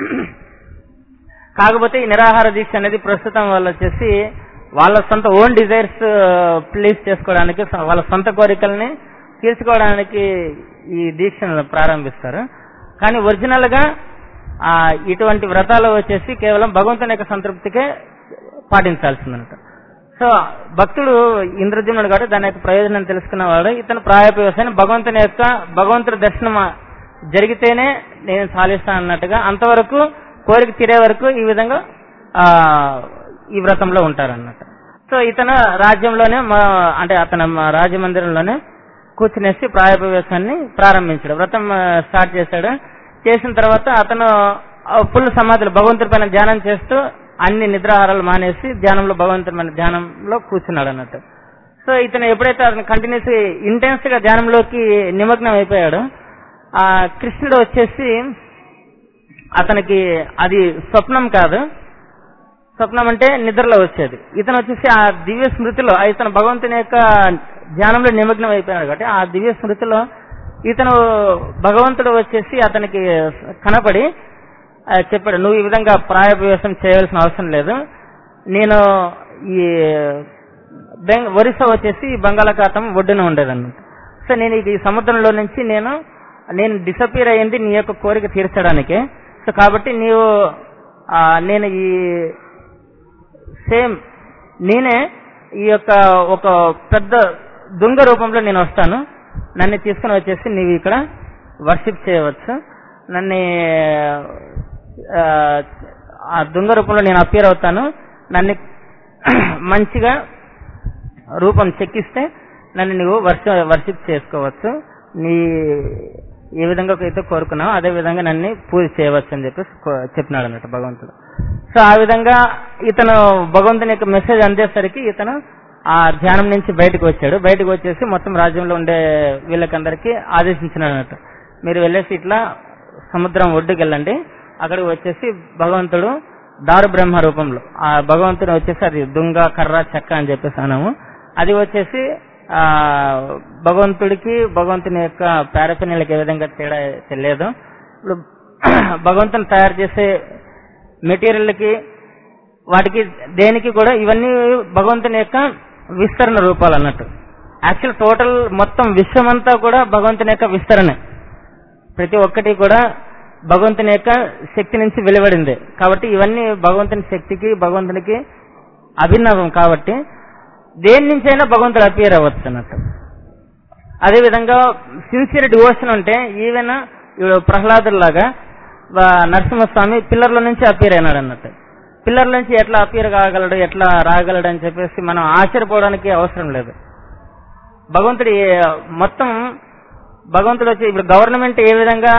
కాకపోతే ఈ నిరాహార దీక్ష అనేది ప్రస్తుతం వాళ్ళు వచ్చేసి వాళ్ళ సొంత ఓన్ డిజైర్స్ ప్లీజ్ చేసుకోవడానికి స- వాళ్ళ సొంత కోరికల్ని తీర్చుకోవడానికి ఈ దీక్షను ప్రారంభిస్తారు కానీ ఒరిజినల్ గా ఆ, ఇటువంటి వ్రతాలు వచ్చేసి కేవలం భగవంతుని యొక్క సంతృప్తికే పాటించాల్సిందనమాట సో భక్తుడు ఇంద్రజనుడు కాబట్టి దాని యొక్క ప్రయోజనం తెలుసుకున్నవాడు ఇతను ప్రాయోపవేశాన్ని భగవంతుని యొక్క భగవంతుడి దర్శనం జరిగితేనే నేను సాధిస్తాను అన్నట్టుగా అంతవరకు కోరిక తీరే వరకు ఈ విధంగా ఆ ఈ వ్రతంలో ఉంటారన్నమాట సో ఇతను రాజ్యంలోనే మా అంటే అతను మా రాజమందిరంలోనే కూర్చునేసి ప్రాయోపవేశాన్ని ప్రారంభించాడు వ్రతం ఆ, స్టార్ట్ చేశాడు చేసిన తర్వాత అతను ఫుల్ సమాధులు భగవంతుడి పైన ధ్యానం చేస్తూ అన్ని నిద్రాహారాలు మానేసి ధ్యానంలో భగవంతుడి పైన ధ్యానంలో కూర్చున్నాడు అన్నట్టు సో ఇతను ఎప్పుడైతే అతను కంటిన్యూస్ ఇంటెన్స్ గా ధ్యానంలోకి నిమగ్నం అయిపోయాడో ఆ కృష్ణుడు వచ్చేసి అతనికి అది స్వప్నం కాదు స్వప్నం అంటే నిద్రలో వచ్చేది ఇతను వచ్చేసి ఆ దివ్య స్మృతిలో ఆ ఇతను భగవంతుని యొక్క ధ్యానంలో నిమగ్నం అయిపోయాడు కాబట్టి ఆ దివ్య స్మృతిలో ఇతను భగవంతుడు వచ్చేసి అతనికి కనపడి ఆ, చెప్పాడు నువ్వు ఈ విధంగా ప్రాయోపవేశం చేయవలసిన అవసరం లేదు నేను ఈ బెంగ ఒరిస్సా వచ్చేసి బంగాళాఖాతం ఒడ్డున ఉండేదన్నమాట సో నేను ఇది ఈ సముద్రంలో నుంచి నేను నేను డిసపీర్ అయ్యింది నీ యొక్క కోరిక తీర్చడానికే సో కాబట్టి నీవు ఆ, నేను ఈ సేమ్ నేనే ఈ యొక్క ఒక పెద్ద దుంగ రూపంలో నేను వస్తాను నన్ను తీసుకుని వచ్చేసి నీవు ఇక్కడ వర్షిప్ చేయవచ్చు నన్ను ఆ, ఆ దుంగ రూపంలో నేను అపియర్ అవుతాను నన్ను మంచిగా రూపం చెక్కిస్తే నన్ను నువ్వు వర్ష వర్షిప్ చేసుకోవచ్చు నీ ఏ విధంగా అయితే కోరుకున్నావు అదే విధంగా నన్ను పూజ చేయవచ్చు అని చెప్పేసి కో- చెప్పినాడు అన్నట్టు భగవంతుడు సో ఆ విధంగా ఇతను భగవంతుని యొక్క మెసేజ్ అందేసరికి ఇతను ఆ ధ్యానం నుంచి బయటకు వచ్చాడు బయటకు వచ్చేసి మొత్తం రాజ్యంలో ఉండే వీళ్ళకందరికీ ఆదేశించినాడు అన్నట్టు మీరు వెళ్ళేసి ఇట్లా సముద్రం ఒడ్డుకి వెళ్ళండి అక్కడికి వచ్చేసి భగవంతుడు దారు బ్రహ్మ రూపంలో ఆ భగవంతుడు వచ్చేసి అది దుంగ కర్ర చెక్క అని చెప్పేసి అన్నాము అది వచ్చేసి ఆ భగవంతుడికి భగవంతుని యొక్క పారపన్యాలకు ఏ విధంగా తేడా తెలియదు ఇప్పుడు భగవంతుని తయారు చేసే మెటీరియల్కి వాటికి దేనికి కూడా ఇవన్నీ భగవంతుని యొక్క విస్తరణ రూపాలు అన్నట్టు యాక్చువల్ టోటల్ మొత్తం విశ్వమంతా కూడా భగవంతుని యొక్క విస్తరణ ప్రతి ఒక్కటి కూడా భగవంతుని యొక్క శక్తి నుంచి వెలువడింది కాబట్టి ఇవన్నీ భగవంతుని శక్తికి భగవంతునికి అభిన్నవం కాబట్టి దేని నుంచైనా భగవంతుడు అపియర్ అవ్వచ్చు అన్నట్టు అదే విధంగా సిన్సియర్ డివోషన్ ఉంటే ఈవెన్ ప్రహ్లాదులాగా వా- నరసింహస్వామి పిల్లర్ల నుంచి అపీర్ అయినాడు అన్నట్టు పిల్లర్ల నుంచి ఎట్లా అపీర్ కాగలడు ఎట్లా రాగలడు అని చెప్పేసి మనం ఆశ్చర్యపోవడానికి అవసరం లేదు భగవంతుడి మొత్తం భగవంతుడు వచ్చి ఇప్పుడు గవర్నమెంట్ ఏ విధంగా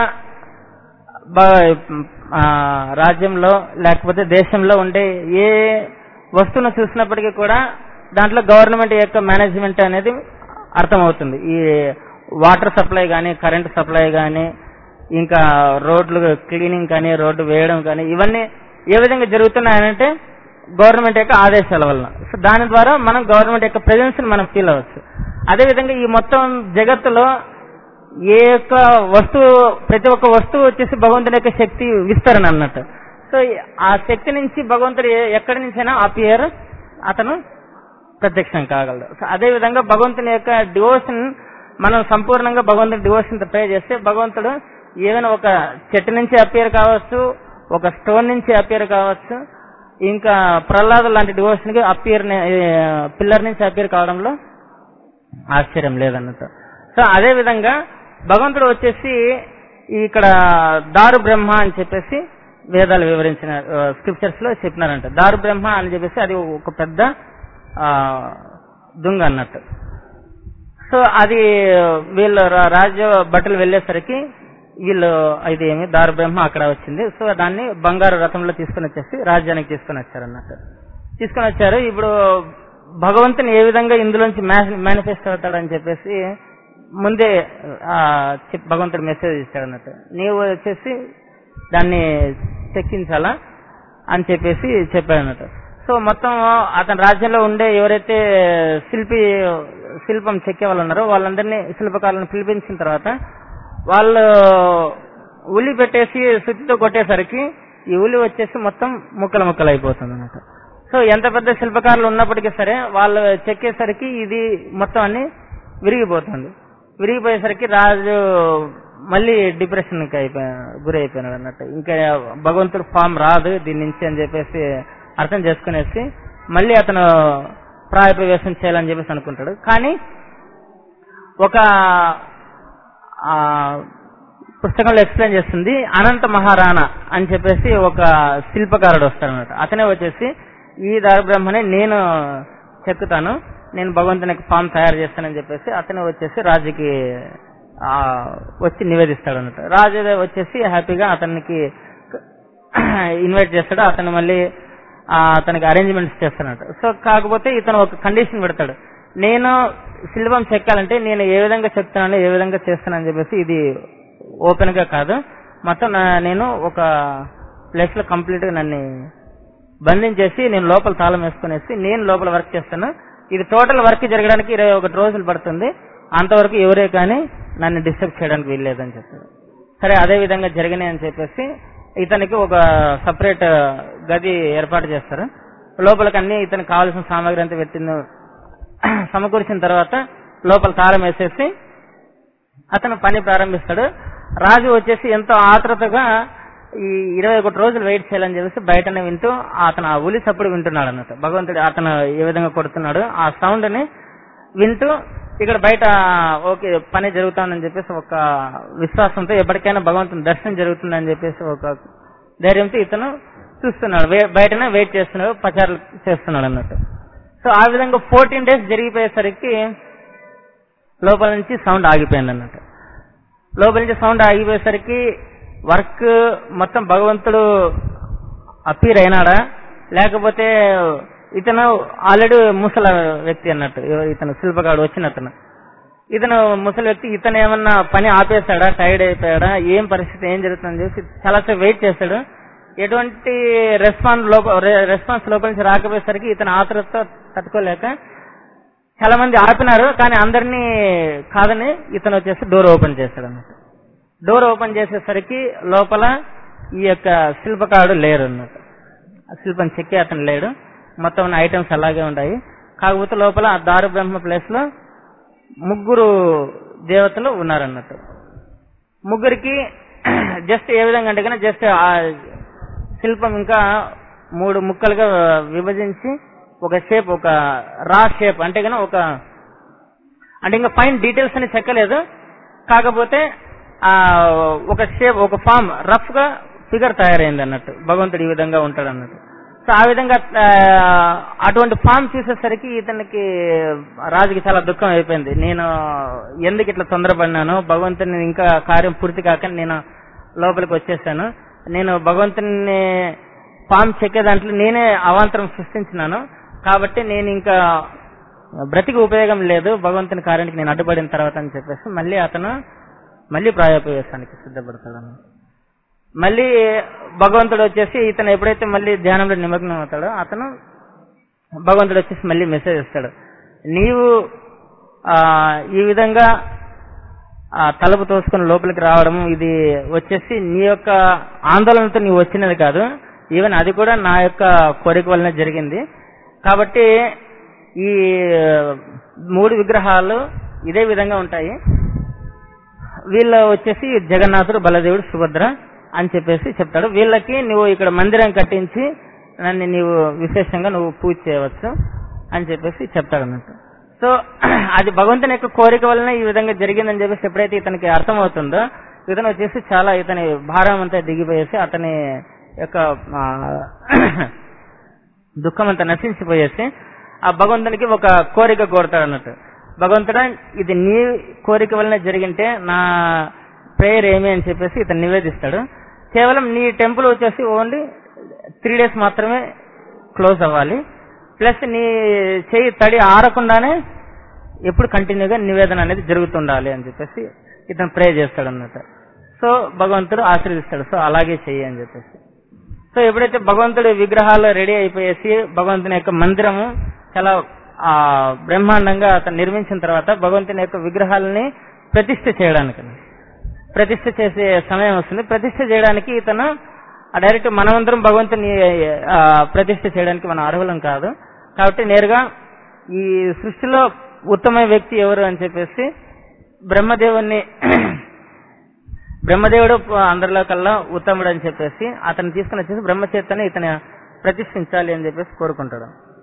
బ- ఆ, రాజ్యంలో లేకపోతే దేశంలో ఉండే ఏ వస్తువును చూసినప్పటికీ కూడా దాంట్లో గవర్నమెంట్ యొక్క మేనేజ్మెంట్ అనేది అర్థమవుతుంది ఈ వాటర్ సప్లై కానీ కరెంట్ సప్లై కానీ ఇంకా రోడ్లు క్లీనింగ్ కానీ రోడ్డు వేయడం కానీ ఇవన్నీ ఏ విధంగా జరుగుతున్నాయనంటే గవర్నమెంట్ యొక్క ఆదేశాల వలన సో దాని ద్వారా మనం గవర్నమెంట్ యొక్క ప్రెజెన్స్ ని మనం ఫీల్ అవ్వచ్చు అదేవిధంగా ఈ మొత్తం జగత్తులో ఏ యొక్క వస్తువు ప్రతి ఒక్క వస్తువు వచ్చేసి భగవంతుని యొక్క శక్తి విస్తరణ అన్నట్టు సో ఆ శక్తి నుంచి భగవంతుడు ఏ- ఎక్కడి నుంచైనా అపియర్ అతను ప్రత్యక్షం కాగలడు సో అదే విధంగా భగవంతుని యొక్క డివోషన్ మనం సంపూర్ణంగా భగవంతుని డివోషన్ ప్రే చేస్తే భగవంతుడు ఏదైనా ఒక చెట్టు నుంచి అపియర్ కావచ్చు ఒక స్టోన్ నుంచి అపియర్ కావచ్చు ఇంకా ప్రహ్లాద లాంటి డివోషన్ కి అపియర్ పిల్లర్ నుంచి అపియర్ కావడంలో ఆశ్చర్యం లేదన్నట్టు సో అదే విధంగా భగవంతుడు వచ్చేసి ఇక్కడ దారు బ్రహ్మ అని చెప్పేసి వేదాలు వివరించిన స్క్రిప్చర్స్ లో చెప్పినారంట దారు బ్రహ్మ అని చెప్పేసి అది ఒక పెద్ద ఆ, దుంగ అన్నట్టు సో అది వీళ్ళు రా- రాజ భటులు వెళ్ళేసరికి వీళ్ళు ఇది ఏమి దారు బ్రహ్మ అక్కడ వచ్చింది సో దాన్ని బంగారు రథంలో తీసుకుని వచ్చేసి రాజ్యానికి తీసుకుని వచ్చారు అన్నట్టు తీసుకుని వచ్చారు ఇప్పుడు భగవంతుని ఏ విధంగా ఇందులోంచి మేనిఫెస్ట్ అవుతాడని చెప్పేసి ముందే ఆ, చెప్- భగవంతుడు మెసేజ్ ఇచ్చాడు అన్నట్టు నీవు వచ్చేసి దాన్ని చెక్కించాలా అని చెప్పేసి చెప్పాడు అన్నట్టు సో మొత్తం అతని రాజ్యంలో ఉండే ఎవరైతే శిల్పి శిల్పం చెక్కే వాళ్ళు ఉన్నారో వాళ్ళందరినీ శిల్పకారులను పిలిపించిన తర్వాత వాళ్ళు ఉలి పెట్టేసి సుత్తితో కొట్టేసరికి ఈ ఉలి వచ్చేసి మొత్తం ముక్కలు ముక్కలు అయిపోతుంది అన్నమాట సో ఎంత పెద్ద శిల్పకారులు ఉన్నప్పటికీ సరే వాళ్ళు చెక్కేసరికి ఇది మొత్తం అన్ని విరిగిపోతుంది విరిగిపోయేసరికి రాజు మళ్ళీ డిప్రెషన్ కి అయిపోయా గురి అయిపోయినాడు అన్నట్టు ఇంకా భగవంతుడు ఫామ్ రాదు దీని నుంచి అని చెప్పేసి అర్థం చేసుకునేసి మళ్ళీ అతను ప్రాయ ప్రవేశం చేయాలని చెప్పేసి అనుకుంటాడు కానీ ఒక ఆ పుస్తకంలో ఎక్స్ప్లెయిన్ చేస్తుంది అనంత మహారాణా అని చెప్పేసి ఒక శిల్పకారుడు వస్తాడనమాట అతనే వచ్చేసి ఈ దారబ్రహ్మని నేను చెక్కుతాను నేను భగవంతునికి ఫామ్ తయారు చేస్తానని చెప్పేసి అతనే వచ్చేసి రాజుకి ఆ, వచ్చి నివేదిస్తాడు అన్నట్టు రాజు వచ్చేసి హ్యాపీగా అతనికి ఇన్వైట్ చేస్తాడు అతను మళ్ళీ ఆ, అతనికి అరేంజ్మెంట్స్ చేస్తాడు సో కాకపోతే ఇతను ఒక కండిషన్ పెడతాడు నేను శిల్పం చెక్కాలంటే నేను ఏ విధంగా చెప్తానో ఏ విధంగా చేస్తానని చెప్పేసి ఇది ఓపెన్ గా కాదు మొత్తం నా- నేను ఒక ప్లేస్ లో కంప్లీట్ గా నన్ను బంధించేసి నేను లోపల తాళం వేసుకునేసి నేను లోపల వర్క్ చేస్తాను ఇది టోటల్ వర్క్ జరగడానికి ఇరవై ఒకటి రోజులు పడుతుంది అంతవరకు ఎవరే కానీ నన్ను డిస్టర్బ్ చేయడానికి వీల్లేదని చెప్పాడు సరే అదే విధంగా జరిగినాయి అని చెప్పేసి ఇతనికి ఒక సపరేట్ గది ఏర్పాటు చేస్తారు లోపలికి అన్ని ఇతనికి కావాల్సిన సామాగ్రి అంతా పెట్టింది సమకూర్చిన తర్వాత లోపల తాళం వేసేసి అతను పని ప్రారంభిస్తాడు రాజు వచ్చేసి ఎంతో ఆతృతగా ఈ ఇరవై ఒకటి రోజులు వెయిట్ చేయాలని చెప్పేసి బయటనే వింటూ అతను ఆ ఉలి సప్పుడు వింటున్నాడు అన్నట్టు భగవంతుడు అతను ఏ విధంగా కొడుతున్నాడు ఆ సౌండ్ ని వింటూ ఇక్కడ బయట ఓకే పని జరుగుతుందని చెప్పేసి ఒక విశ్వాసంతో ఎప్పటికైనా భగవంతుని దర్శనం జరుగుతుందని చెప్పేసి ఒక ధైర్యంతో ఇతను చూస్తున్నాడు వే- బయటనే వెయిట్ చేస్తున్నాడు ప్రచారాలు చేస్తున్నాడు అన్నట్టు సో ఆ విధంగా ఫోర్టీన్ డేస్ జరిగిపోయేసరికి లోపల నుంచి సౌండ్ ఆగిపోయింది అన్నట్టు లోపల నుంచి సౌండ్ ఆగిపోయేసరికి వర్క్ మొత్తం భగవంతుడు అపీర్ అయినాడా లేకపోతే ఇతను ఆల్రెడీ ముసల వ్యక్తి అన్నట్టు ఎవరు ఇతను శిల్పగాడు వచ్చిన అతను ఇతను ముసలి వ్యక్తి ఇతను ఏమన్నా పని ఆపేశాడా టైర్డ్ అయిపోయాడా ఏం పరిస్థితి ఏం జరుగుతుందని చెప్పి చాలాసేపు వెయిట్ చేశాడు ఎటువంటి రెస్పాన్స్ లోప రెస్పాన్స్ లోపల నుంచి రాకపోయేసరికి ఇతను ఆతృత తట్టుకోలేక చాలా మంది ఆపినారు కానీ అందరినీ కాదని ఇతను వచ్చేసి డోర్ ఓపెన్ చేశాడు అన్నట్టు డోర్ ఓపెన్ చేసేసరికి లోపల ఈ యొక్క శిల్పకారుడు లేరు అన్నట్టు ఆ శిల్పం చెక్కి అతను లేడు మొత్తం ఐటమ్స్ అలాగే ఉన్నాయి కాకపోతే లోపల ఆ దారు బ్రహ్మ ప్లేస్ లో ముగ్గురు దేవతలు ఉన్నారన్నట్టు ముగ్గురికి జస్ట్ ఏ విధంగా అంటే కనుక జస్ట్ ఆ శిల్పం ఇంకా మూడు ముక్కలుగా విభజించి ఒక షేప్ ఒక రా షేప్ అంటే కనుక ఒక అంటే ఇంకా ఫైన్ డీటెయిల్స్ అని చెక్కలేదు కాకపోతే ఆ ఒక షేప్ ఒక ఫామ్ రఫ్ గా ఫిగర్ తయారైంది అన్నట్టు భగవంతుడు ఈ విధంగా ఉంటాడు అన్నట్టు సో ఆ విధంగా ఆ, అటువంటి ఫామ్ చూసేసరికి ఇతనికి రాజుకి చాలా దుఃఖం అయిపోయింది నేను ఎందుకు ఇట్లా తొందరపడినాను భగవంతుని ఇంకా కార్యం పూర్తి కాక నేను లోపలికి వచ్చేసాను నేను భగవంతుని ఫామ్ చెక్కే దాంట్లో నేనే అవాంతరం సృష్టించినాను కాబట్టి నేను ఇంకా బ్రతికి ఉపయోగం లేదు భగవంతుని కార్యానికి నేను అడ్డుపడిన తర్వాత అని చెప్పేసి మళ్ళీ అతను మళ్ళీ ప్రాయోపవేశానికి సిద్ధపడతాడు మళ్ళీ భగవంతుడు వచ్చేసి ఇతను ఎప్పుడైతే మళ్ళీ ధ్యానంలో నిమగ్నం అవుతాడో అతను భగవంతుడు వచ్చేసి మళ్ళీ మెసేజ్ ఇస్తాడు నీవు ఆ, ఈ విధంగా ఆ తలుపు తోసుకొని లోపలికి రావడం ఇది వచ్చేసి నీ యొక్క ఆందోళనతో నీవు వచ్చినది కాదు ఈవెన్ అది కూడా నా యొక్క కోరిక వల్లనే జరిగింది కాబట్టి ఈ మూడు విగ్రహాలు ఇదే విధంగా ఉంటాయి వీళ్ళ వచ్చేసి జగన్నాథుడు బలదేవుడు సుభద్ర అని చెప్పేసి చెప్తాడు వీళ్ళకి నువ్వు ఇక్కడ మందిరం కట్టించి నన్ను నీవు విశేషంగా నువ్వు పూజ చేయవచ్చు అని చెప్పేసి చెప్తాడు అన్నట్టు సో అది భగవంతుని యొక్క కోరిక వలన ఈ విధంగా జరిగిందని చెప్పేసి ఎప్పుడైతే ఇతనికి అర్థమవుతుందో ఇతను వచ్చేసి చాలా ఇతని భారం అంతా దిగిపోయేసి అతని యొక్క ఆ, దుఃఖం అంతా నశించిపోయేసి ఆ భగవంతునికి ఒక కోరిక కోరుతాడు అన్నట్టు భగవంతుడా ఇది నీ కోరిక వలన జరిగింటే నా ప్రేయర్ ఏమి అని చెప్పేసి ఇతను నివేదిస్తాడు కేవలం నీ టెంపుల్ వచ్చేసి ఓన్లీ త్రీ డేస్ మాత్రమే క్లోజ్ అవ్వాలి ప్లస్ నీ చేయి తడి ఆరకుండానే ఎప్పుడు కంటిన్యూగా నివేదన అనేది జరుగుతుండాలి అని చెప్పేసి ఇతను ప్రే చేస్తాడు అన్నట్టు సో భగవంతుడు ఆశీర్దిస్తాడు సో అలాగే చెయ్యి అని చెప్పేసి సో ఎప్పుడైతే భగవంతుడి విగ్రహాలు రెడీ అయిపోయేసి భగవంతుని యొక్క మందిరము చాలా ఆ బ్రహ్మాండంగా అతను నిర్మించిన తర్వాత భగవంతుని యొక్క విగ్రహాలని ప్రతిష్ఠ చేయడానికి ప్రతిష్ఠ చేసే సమయం వస్తుంది ప్రతిష్ఠ చేయడానికి ఇతను ఆ డైరెక్ట్ మనమందరం భగవంతుని ఆ, ప్రతిష్ఠ చేయడానికి మన అర్హులం కాదు కాబట్టి నేరుగా ఈ సృష్టిలో ఉత్తమ వ్యక్తి ఎవరు అని చెప్పేసి బ్రహ్మదేవుని బ్రహ్మదేవుడు అందరిలో కల్లా ఉత్తముడు అని చెప్పేసి అతను తీసుకుని వచ్చేసి బ్రహ్మచేతని ఇతను ప్రతిష్ఠించాలి అని చెప్పేసి కోరుకుంటాడు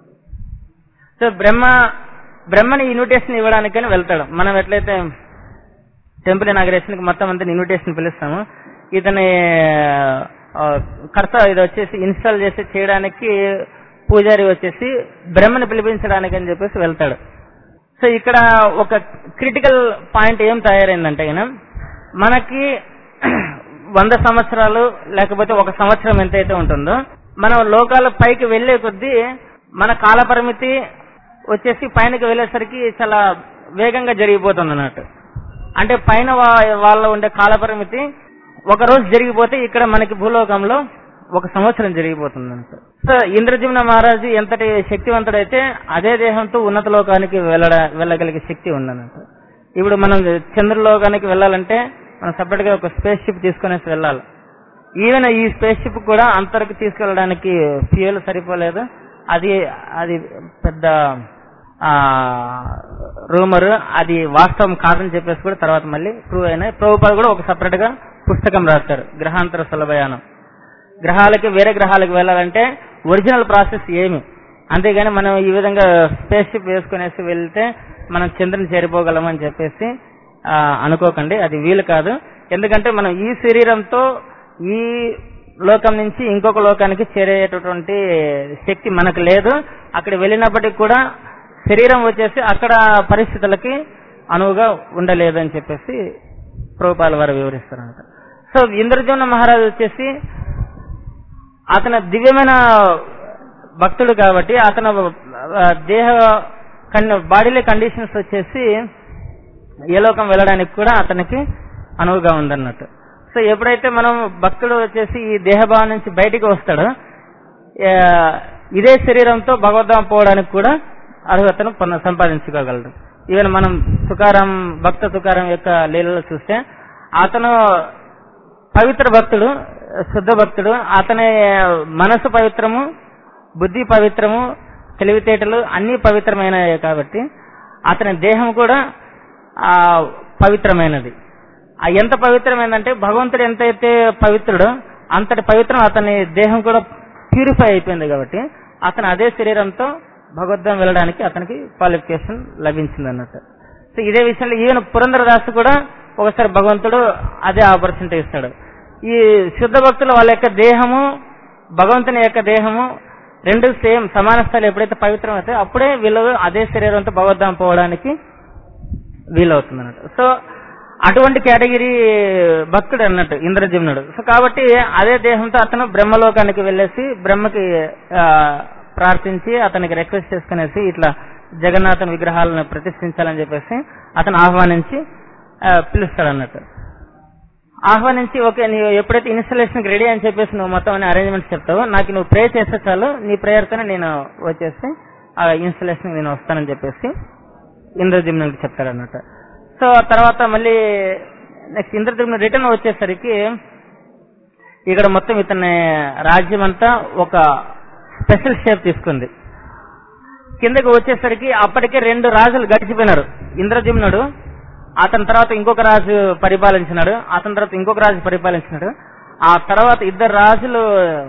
సో బ్రహ్మ బ్రహ్మని ఇన్విటేషన్ ఇవ్వడానికని వెళ్తాడు మనం ఎట్లయితే టెంపుల్ ఇనాగరేషన్ కి మొత్తం అంతా ఇన్విటేషన్ పిలుస్తాము ఇతని ఆ, కర్త ఇది వచ్చేసి ఇన్స్టాల్ చేసి చేయడానికి పూజారి వచ్చేసి బ్రహ్మని పిలిపించడానికి అని చెప్పేసి వెళ్తాడు సో ఇక్కడ ఒక క్రిటికల్ పాయింట్ ఏం తయారైందంటే ఈయన మనకి వంద సంవత్సరాలు లేకపోతే ఒక సంవత్సరం ఎంతైతే ఉంటుందో మనం లోకాల పైకి వెళ్లే కొద్దీ మన కాల పరిమితి వచ్చేసి పైనకి వెళ్ళేసరికి చాలా వేగంగా జరిగిపోతుంది అన్నట్టు అంటే పైన వా- వాళ్ళ ఉండే కాల పరిమితి ఒక రోజు జరిగిపోతే ఇక్కడ మనకి భూలోకంలో ఒక సంవత్సరం జరిగిపోతుంది అన్నట్టు సో ఇంద్రజిమ్న మహారాజు ఎంతటి శక్తివంతుడైతే అదే దేహంతో ఉన్నత లోకానికి వెళ్ళడ వెళ్ళగలిగే శక్తి ఉందన్నట్టు ఇప్పుడు మనం చంద్రలోకానికి వెళ్ళాలంటే మనం సపరేట్ గా ఒక స్పేస్ షిప్ తీసుకునేసి వెళ్ళాలి ఈవెన్ ఈ స్పేస్ షిప్ కూడా అంతరకు తీసుకెళ్ళడానికి ఫ్యూయల్ సరిపోలేదు అది అది పెద్ద రూమర్ అది వాస్తవం కాదని చెప్పేసి కూడా తర్వాత మళ్ళీ ప్రూవ్ అయినాయి ప్రభుపాద కూడా ఒక సపరేట్ గా పుస్తకం రాస్తారు గ్రహాంతర సులభయానం గ్రహాలకి వేరే గ్రహాలకు వెళ్ళాలంటే ఒరిజినల్ ప్రాసెస్ ఏమి అంతేగాని మనం ఈ విధంగా స్పేస్ షిప్ వేసుకునేసి వెళ్తే మనం చంద్రుని చేరిపోగలమని చెప్పేసి ఆ, అనుకోకండి అది వీలు కాదు ఎందుకంటే మనం ఈ శరీరంతో ఈ లోకం నుంచి ఇంకొక లోకానికి చేరేటటువంటి శక్తి మనకు లేదు అక్కడ వెళ్ళినప్పటికీ కూడా శరీరం వచ్చేసి అక్కడ పరిస్థితులకి అనువుగా ఉండలేదు అని చెప్పేసి ప్రభుపాల వారు వివరిస్తారంట సో ఇంద్రజోన మహారాజు వచ్చేసి అతను దివ్యమైన భక్తుడు కాబట్టి అతను ఆ, దేహ బాడీలో కండిషన్స్ వచ్చేసి ఏ లోకం వెళ్ళడానికి కూడా అతనికి అనువుగా ఉందన్నట్టు సో ఎప్పుడైతే మనం భక్తుడు వచ్చేసి ఈ దేహభావం నుంచి బయటికి వస్తాడో ఆ, ఇదే శరీరంతో భగవద్ధాం పోవడానికి కూడా అర్హతను పొంద- సంపాదించుకోగలడు ఈవెన్ మనం తుకారం భక్త తుకారం యొక్క లీలలో చూస్తే అతను పవిత్ర భక్తుడు శుద్ధ భక్తుడు అతని మనసు పవిత్రము బుద్ధి పవిత్రము తెలివితేటలు అన్ని పవిత్రమైనవి కాబట్టి అతని దేహం కూడా ఆ పవిత్రమైనది ఆ ఎంత పవిత్రమైందంటే భగవంతుడు ఎంతైతే పవిత్రుడో అంతటి పవిత్రం అతని దేహం కూడా ప్యూరిఫై అయిపోయింది కాబట్టి అతను అదే శరీరంతో భగవద్గం వెళ్ళడానికి అతనికి క్వాలిఫికేషన్ లభించింది అన్నట్టు సో ఇదే విషయంలో ఈవెన్ పురంధరదాసు కూడా ఒకసారి భగవంతుడు అదే ఆపర్చునిటీ ఇస్తాడు ఈ శుద్ధ భక్తులు వాళ్ళ యొక్క దేహము భగవంతుని యొక్క దేహము రెండు సేమ్ సమాన స్థాయిలో ఎప్పుడైతే పవిత్రం అయితే అప్పుడే వీళ్ళు అదే శరీరంతో భగవద్ధాం పోవడానికి వీలవుతుంది అన్నట్టు సో అటువంటి కేటగిరీ భక్తుడు అన్నట్టు ఇంద్రజిమ్నుడు సో కాబట్టి అదే దేహంతో అతను బ్రహ్మలోకానికి వెళ్ళేసి బ్రహ్మకి ఆ, ప్రార్థించి అతనికి రిక్వెస్ట్ చేసుకునేసి ఇట్లా జగన్నాథన్ విగ్రహాలను ప్రతిష్ఠించాలని చెప్పేసి అతను ఆహ్వానించి ఆ, పిలుస్తాడు అన్నట్టు ఆహ్వానించి ఓకే నీవు ఎప్పుడైతే ఇన్స్టలేషన్ రెడీ అని చెప్పేసి నువ్వు మొత్తం అన్ని అరేంజ్మెంట్స్ చెప్తావో నాకు నువ్వు ప్రే చేస్తే చాలు నీ ప్రేయర్తోనే నేను వచ్చేసి ఆ ఇన్స్టలేషన్ నేను వస్తానని చెప్పేసి ఇంద్రజిమ్నుడికి చెప్తాడు అన్నట్టు సో తర్వాత మళ్ళీ నెక్స్ట్ ఇంద్రజిమ్ను రిటర్న్ వచ్చేసరికి ఇక్కడ మొత్తం ఇతని రాజ్యం అంతా ఒక స్పెషల్ షేప్ తీసుకుంది కిందకి వచ్చేసరికి అప్పటికే రెండు రాజులు గడిచిపోయినారు ఇంద్రజిమ్నుడు అతని తర్వాత ఇంకొక రాజు పరిపాలించినాడు అతని తర్వాత ఇంకొక రాజు పరిపాలించినాడు ఆ తర్వాత ఇద్దరు రాజులు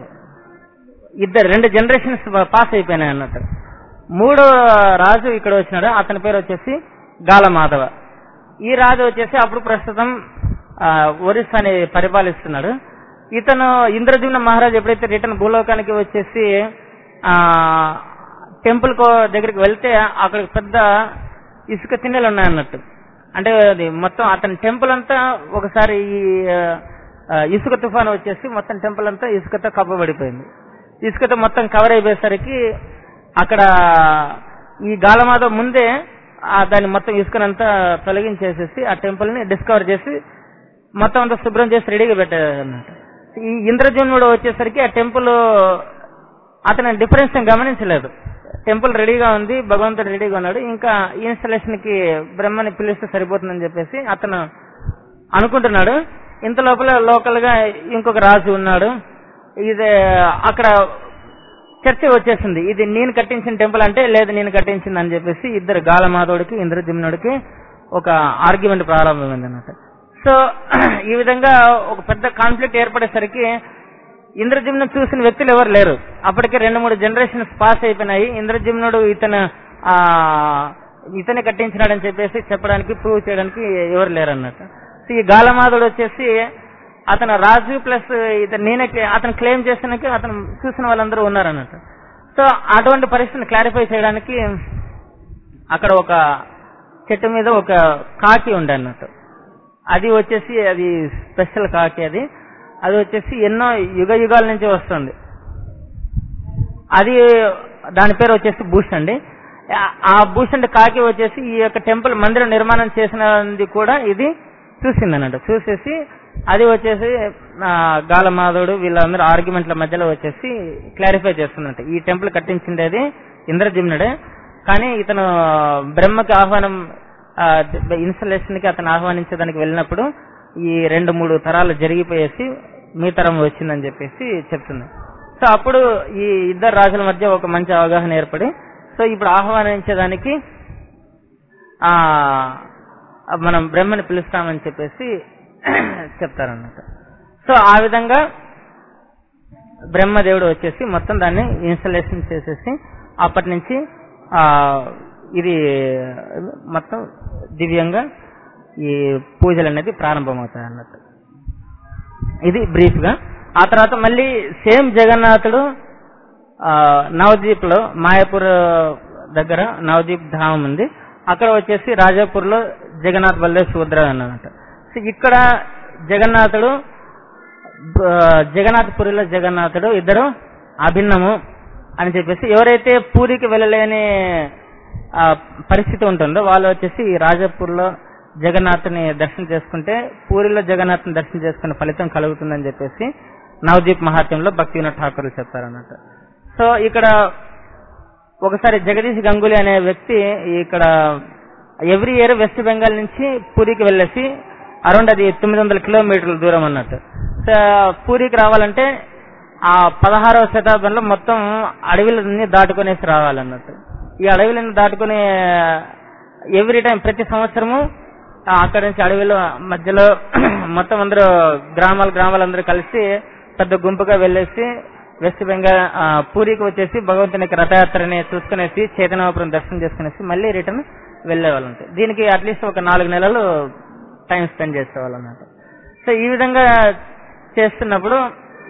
ఇద్దరు రెండు జనరేషన్స్ పాస్ అయిపోయినాయి అన్నట్టు మూడో రాజు ఇక్కడ వచ్చినాడు అతని పేరు వచ్చేసి గాలమాధవ ఈ రాజు వచ్చేసి అప్పుడు ప్రస్తుతం ఆ, ఒరిస్సాని పరిపాలిస్తున్నాడు ఇతను ఇంద్రజిమ్న మహారాజు ఎప్పుడైతే రిటర్న్ భూలోకానికి వచ్చేసి ఆ టెంపుల్ కో దగ్గరికి వెళ్తే అక్కడ పెద్ద ఇసుక తిన్నెలు ఉన్నాయన్నట్టు అంటే అది మొత్తం అతని టెంపుల్ అంతా ఒకసారి ఈ ఆ, ఇసుక తుఫాను వచ్చేసి మొత్తం టెంపుల్ అంతా ఇసుకతో కప్పబడిపోయింది ఇసుకతో మొత్తం కవర్ అయిపోయేసరికి అక్కడ ఈ గాలమాధవ్ ముందే ఆ దాన్ని మొత్తం ఇసుకనంతా తొలగించేసేసి ఆ టెంపుల్ ని డిస్కవర్ చేసి మొత్తం అంతా శుభ్రం చేసి రెడీగా పెట్టారు అన్నమాట ఈ ఇంద్రజన్ముడు వచ్చేసరికి ఆ టెంపుల్ అతని డిఫరెన్స్ ఏం గమనించలేదు టెంపుల్ రెడీగా ఉంది భగవంతుడు రెడీగా ఉన్నాడు ఇంకా ఇన్స్టలేషన్ కి బ్రహ్మని పిలిస్తే సరిపోతుందని చెప్పేసి అతను అనుకుంటున్నాడు ఇంత లోపల లోకల్ గా ఇంకొక రాజు ఉన్నాడు ఇది అక్కడ చర్చ వచ్చేసింది ఇది నేను కట్టించిన టెంపుల్ అంటే లేదు నేను కట్టించింది అని చెప్పేసి ఇద్దరు గాలమాధవుడికి ఇంద్రజిమ్నుడికి ఒక ఆర్గ్యుమెంట్ ప్రారంభమైంది అన్నమాట సో ఈ విధంగా ఒక పెద్ద కాన్ఫ్లిక్ట్ ఏర్పడేసరికి ఇంద్రజిమ్ను చూసిన వ్యక్తులు ఎవరు లేరు అప్పటికే రెండు మూడు జనరేషన్స్ పాస్ అయిపోయినాయి ఇంద్రజిమ్నుడు ఇతను ఆ ఇతనే కట్టించినాడని చెప్పేసి చెప్పడానికి ప్రూవ్ చేయడానికి ఎవరు లేరు అన్నట్టు సో ఈ గాలమాధుడు వచ్చేసి అతను రాజు ప్లస్ ఇతను నేనే అతను క్లెయిమ్ చేసినాక అతను చూసిన వాళ్ళందరూ ఉన్నారు అన్నట్టు సో అటువంటి పరిస్థితిని క్లారిఫై చేయడానికి అక్కడ ఒక చెట్టు మీద ఒక కాకి ఉండే అన్నట్టు అది వచ్చేసి అది స్పెషల్ కాకి అది అది వచ్చేసి ఎన్నో యుగ యుగాల నుంచి వస్తుంది అది దాని పేరు వచ్చేసి భూష్ అండి ఆ- ఆ భూష్ అంటే కాకి వచ్చేసి ఈ యొక్క టెంపుల్ మందిరం నిర్మాణం చేసినది కూడా ఇది చూసింది అన్నట్టు చూసేసి అది వచ్చేసి ఆ, గాలమాధవుడు వీళ్ళందరూ ఆర్గ్యుమెంట్ల మధ్యలో వచ్చేసి క్లారిఫై చేస్తున్నట్టు ఈ టెంపుల్ కట్టించిండేది ఇంద్రజిమ్నుడే కానీ ఇతను బ్రహ్మకి ఆహ్వానం ఇన్స్టలేషన్ కి అతను ఆహ్వానించడానికి వెళ్ళినప్పుడు ఈ రెండు మూడు తరాలు జరిగిపోయేసి మీ తరం వచ్చిందని చెప్పేసి చెప్తుంది సో అప్పుడు ఈ ఇద్దరు రాజుల మధ్య ఒక మంచి అవగాహన ఏర్పడి సో ఇప్పుడు ఆహ్వానించడానికి ఆ మనం బ్రహ్మని పిలుస్తామని చెప్పేసి చెప్తారన్నమాట సో ఆ విధంగా బ్రహ్మదేవుడు వచ్చేసి మొత్తం దాన్ని ఇన్స్టలేషన్ చేసేసి అప్పటి నుంచి ఆ ఇది మొత్తం దివ్యంగా ఈ పూజలు అనేది ప్రారంభమవుతాయి అన్నట్టు ఇది బ్రీఫ్ గా ఆ తర్వాత మళ్ళీ సేమ్ జగన్నాథుడు ఆ, నవదీప్ లో మాయాపూర్ దగ్గర నవదీప్ ధామం ఉంది అక్కడ వచ్చేసి రాజాపూర్ లో జగన్నాథ్ బల్లే శూద్ర అన్నమాట సో ఇక్కడ జగన్నాథుడు ఆ, జగన్నాథ్ పురిలో జగన్నాథుడు ఇద్దరు అభిన్నము అని చెప్పేసి ఎవరైతే పూరికి వెళ్ళలేని ఆ, పరిస్థితి ఉంటుందో వాళ్ళు వచ్చేసి ఈ రాజాపూర్లో జగన్నాథ్ని దర్శనం చేసుకుంటే పూరిలో జగన్నాథ్ని దర్శనం చేసుకునే ఫలితం కలుగుతుందని చెప్పేసి నవదీప్ మహాత్యంలో భక్తి వినోద్ ఠాకూర్ చెప్తారన్నమాట సో ఇక్కడ ఒకసారి జగదీష్ గంగూలీ అనే వ్యక్తి ఇక్కడ ఎవ్రీ ఇయర్ వెస్ట్ బెంగాల్ నుంచి పూరికి వెళ్ళేసి అరౌండ్ అది తొమ్మిది వందల కిలోమీటర్ల దూరం అన్నట్టు సో పూరికి రావాలంటే ఆ పదహారవ శతాబ్దంలో మొత్తం అడవులన్నీ దాటుకునేసి రావాలన్నట్టు ఈ అడవులను దాటుకుని ఎవ్రీ టైం ప్రతి సంవత్సరము ఆ అక్కడ నుంచి అడవిలో మధ్యలో మొత్తం అందరూ గ్రామాలు గ్రామాలు అందరూ కలిసి పెద్ద గుంపుగా వెళ్ళేసి వెస్ట్ బెంగాల్ ఆ, పూరికి వచ్చేసి భగవంతుని యొక్క రథయాత్రని చూసుకునేసి చైతన్యపురం దర్శనం చేసుకునేసి మళ్ళీ రిటర్న్ వెళ్లేవాళ్ళు దీనికి అట్లీస్ట్ ఒక నాలుగు నెలలు టైం స్పెండ్ చేసేవాళ్ళు అన్నమాట సో ఈ విధంగా చేస్తున్నప్పుడు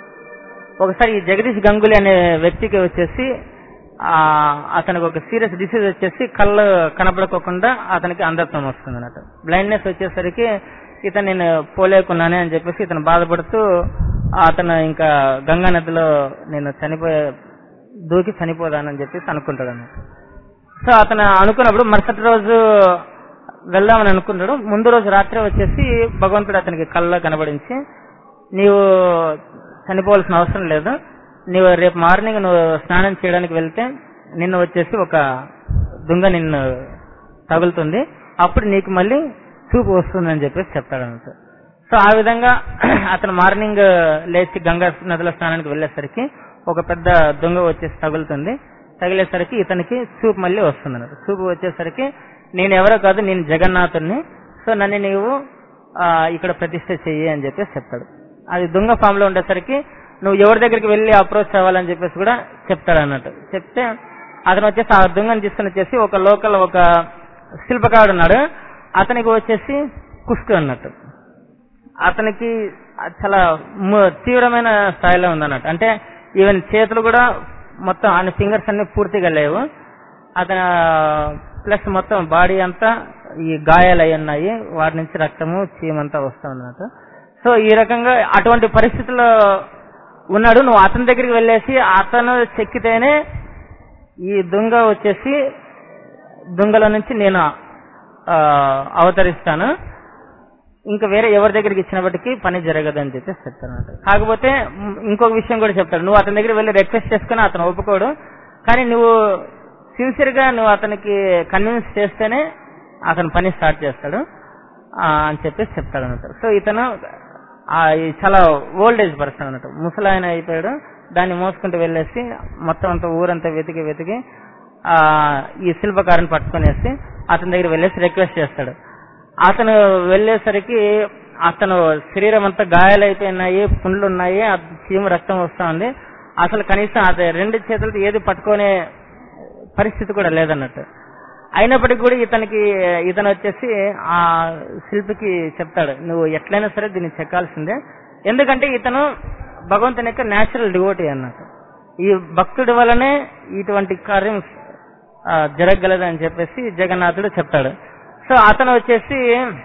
ఒకసారి ఈ జగదీష్ గంగులీ అనే వ్యక్తికి వచ్చేసి ఆ అతనికి ఒక సీరియస్ డిసీజ్ వచ్చేసి కళ్ళు కనపడకోకుండా అతనికి అంధత్వం వస్తుంది అన్నట్టు బ్లైండ్నెస్ వచ్చేసరికి ఇతను నేను పోలేకున్నానే అని చెప్పేసి ఇతను బాధపడుతూ అతను ఇంకా గంగా నదిలో నేను చనిపోయే దూకి చనిపోదానని చెప్పేసి అనుకుంటాడు అన్నట్టు సో అతను అనుకున్నప్పుడు మరుసటి రోజు వెళ్దామని అనుకున్నాడు ముందు రోజు రాత్రి వచ్చేసి భగవంతుడు అతనికి కళ్ళలో కనబడించి నీవు చనిపోవాల్సిన అవసరం లేదు నీవు రేపు మార్నింగ్ నువ్వు స్నానం చేయడానికి వెళ్తే నిన్ను వచ్చేసి ఒక దుంగ నిన్ను తగులుతుంది అప్పుడు నీకు మళ్ళీ చూపు వస్తుందని చెప్పేసి చెప్తాడు అన్నట్టు సో ఆ విధంగా అతను మార్నింగ్ లేచి గంగా నదిలో స్నానానికి వెళ్ళేసరికి ఒక పెద్ద దొంగ వచ్చేసి తగులుతుంది తగిలేసరికి ఇతనికి చూపు మళ్ళీ వస్తుంది అన్నట్టు చూపు వచ్చేసరికి నేను ఎవరో కాదు నేను జగన్నాథుడిని సో నన్ను నీవు ఆ, ఇక్కడ ప్రతిష్ట చెయ్యి అని చెప్పేసి చెప్తాడు అది దొంగ ఫామ్ లో ఉండేసరికి నువ్వు ఎవరి దగ్గరికి వెళ్ళి అప్రోచ్ అవ్వాలని చెప్పేసి కూడా చెప్తాడు అన్నట్టు చెప్తే అతను వచ్చేసి ఆ దొంగని తీసుకుని వచ్చేసి ఒక లోకల్ ఒక శిల్పకారుడు ఉన్నాడు అతనికి వచ్చేసి కుష్టు అన్నట్టు అతనికి చాలా ము- తీవ్రమైన స్థాయిలో ఉందన్నట్టు అంటే ఈవెన్ చేతులు కూడా మొత్తం ఆయన ఫింగర్స్ అన్ని పూర్తిగా లేవు అతను ప్లస్ మొత్తం బాడీ అంతా ఈ గాయాలు అయి ఉన్నాయి వాటి నుంచి రక్తము చీమంతా వస్తుంది అన్నట్టు సో ఈ రకంగా అటువంటి పరిస్థితుల్లో ఉన్నాడు నువ్వు అతని దగ్గరికి వెళ్ళేసి అతను చెక్కితేనే ఈ దొంగ వచ్చేసి దొంగల నుంచి నేను ఆ, అవతరిస్తాను ఇంకా వేరే ఎవరి దగ్గరికి ఇచ్చినప్పటికీ పని జరగదు అని చెప్పేసి చెప్తాను అన్నమాట. కాకపోతే మ్, ఇంకొక విషయం కూడా చెప్తాడు నువ్వు అతని దగ్గర వెళ్ళి రిక్వెస్ట్ చేసుకుని అతను ఒప్పుకోడు కానీ నువ్వు సిన్సియర్ గా నువ్వు అతనికి కన్విన్స్ చేస్తేనే అతను పని స్టార్ట్ చేస్తాడు ఆ, అని చెప్పేసి చెప్తాడు అన్నట్టు సో ఇతను ఆ, ఈ చాలా ఓల్డ్ ఏజ్ పర్సన్ అన్నట్టు ముసలాయన అయిపోయాడు దాన్ని మోసుకుంటూ వెళ్ళేసి మొత్తం అంతా ఊరంతా వెతికి వెతికి ఆ ఈ శిల్పకారుని పట్టుకునేసి అతని దగ్గర వెళ్ళేసి రిక్వెస్ట్ చేస్తాడు అతను వెళ్ళేసరికి అతను శరీరం అంతా గాయాలైపోయినాయి పుండ్లు ఉన్నాయి ఆ చీమ రక్తం వస్తా ఉంది అసలు కనీసం అతని రెండు చేతులతో ఏది పట్టుకునే పరిస్థితి కూడా లేదన్నట్టు అయినప్పటికీ కూడా ఇతనికి ఇతను వచ్చేసి ఆ శిల్పికి చెప్తాడు నువ్వు ఎట్లయినా సరే దీన్ని చెక్కాల్సిందే ఎందుకంటే ఇతను భగవంతుని యొక్క నేచురల్ డివోటీ అన్నట్టు ఈ భక్తుడి వల్లనే ఇటువంటి కార్యం ఆ, జరగగలదు అని చెప్పేసి జగన్నాథుడు చెప్తాడు సో అతను వచ్చేసి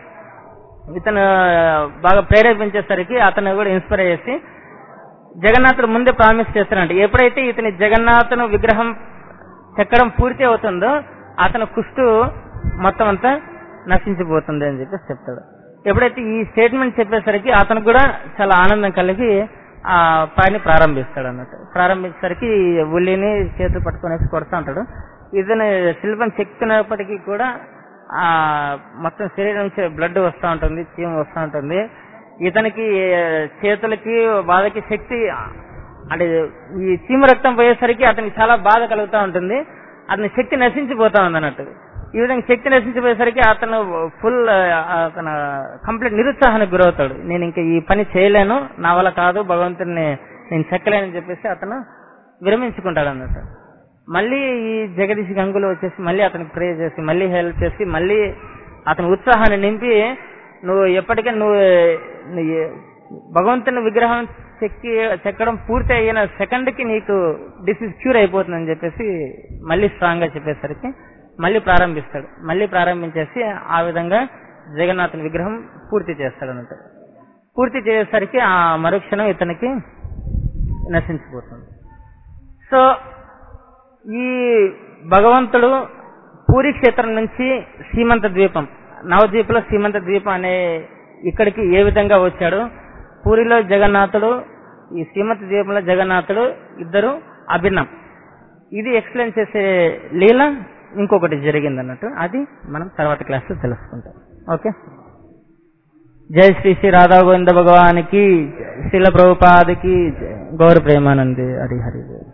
ఇతను బాగా ప్రేరేపించేసరికి అతను కూడా ఇన్స్పైర్ చేసి జగన్నాథుడు ముందే ప్రామిస్ చేస్తున్నాడు ఎప్పుడైతే ఇతని జగన్నాథుని విగ్రహం చెక్కడం పూర్తి అవుతుందో అతను కుష్టు మొత్తం అంతా నశించిపోతుంది అని చెప్పేసి చెప్తాడు ఎప్పుడైతే ఈ స్టేట్మెంట్ చెప్పేసరికి అతను కూడా చాలా ఆనందం కలిగి ఆ పని ప్రారంభిస్తాడు అన్నట్టు ప్రారంభించేసరికి ఉల్లిని చేతులు పట్టుకునేసి కొడతా ఉంటాడు ఇతను శిల్పం చెక్కినప్పటికీ కూడా ఆ మొత్తం శరీరం నుంచి బ్లడ్ వస్తూ ఉంటుంది చీమ వస్తూ ఉంటుంది ఇతనికి చేతులకి బాధకి శక్తి అంటే ఈ చీమ రక్తం పోయేసరికి అతనికి చాలా బాధ కలుగుతూ ఉంటుంది అతని శక్తి నశించిపోతా ఉంది అన్నట్టు ఈ విధంగా శక్తి నశించిపోయేసరికి అతను ఫుల్ అతను కంప్లీట్ నిరుత్సాహానికి గురవుతాడు నేను ఇంకా ఈ పని చేయలేను నా వల్ల కాదు భగవంతుడిని నేను చెక్కలేనని చెప్పేసి అతను విరమించుకుంటాడు అన్నట్టు మళ్ళీ ఈ జగదీష్ గంగులు వచ్చేసి మళ్ళీ అతనికి ప్రే చేసి మళ్ళీ హెల్ప్ చేసి మళ్ళీ అతని ఉత్సాహాన్ని నింపి నువ్వు ఎప్పటికీ నువ్వు నీ భగవంతుని విగ్రహం చెక్కి చెక్కడం పూర్తి అయిన సెకండ్ కి నీకు డిసీజ్ క్యూర్ అయిపోతుందని చెప్పేసి మళ్ళీ స్ట్రాంగ్ గా చెప్పేసరికి మళ్ళీ ప్రారంభిస్తాడు మళ్ళీ ప్రారంభించేసి ఆ విధంగా జగన్నాథుని విగ్రహం పూర్తి చేస్తాడు అన్నట్టు పూర్తి చేసేసరికి ఆ మరుక్షణం ఇతనికి నశించిపోతుంది సో ఈ భగవంతుడు పూరి క్షేత్రం నుంచి సీమంత ద్వీపం నవద్వీపంలో సీమంత ద్వీపం అనే ఇక్కడికి ఏ విధంగా వచ్చాడు పూరిలో జగన్నాథుడు ఈ సీమంత ద్వీపంలో జగన్నాథుడు ఇద్దరు అభిన్నం ఇది ఎక్స్ప్లెయిన్ చేసే లీల ఇంకొకటి జరిగింది అన్నట్టు అది మనం తర్వాత క్లాస్ లో తెలుసుకుంటాం ఓకే జై శ్రీ శ్రీ రాధా గోవింద భగవానికి శిల ప్రభుపాదికి గౌర ప్రేమానంది హరి హరి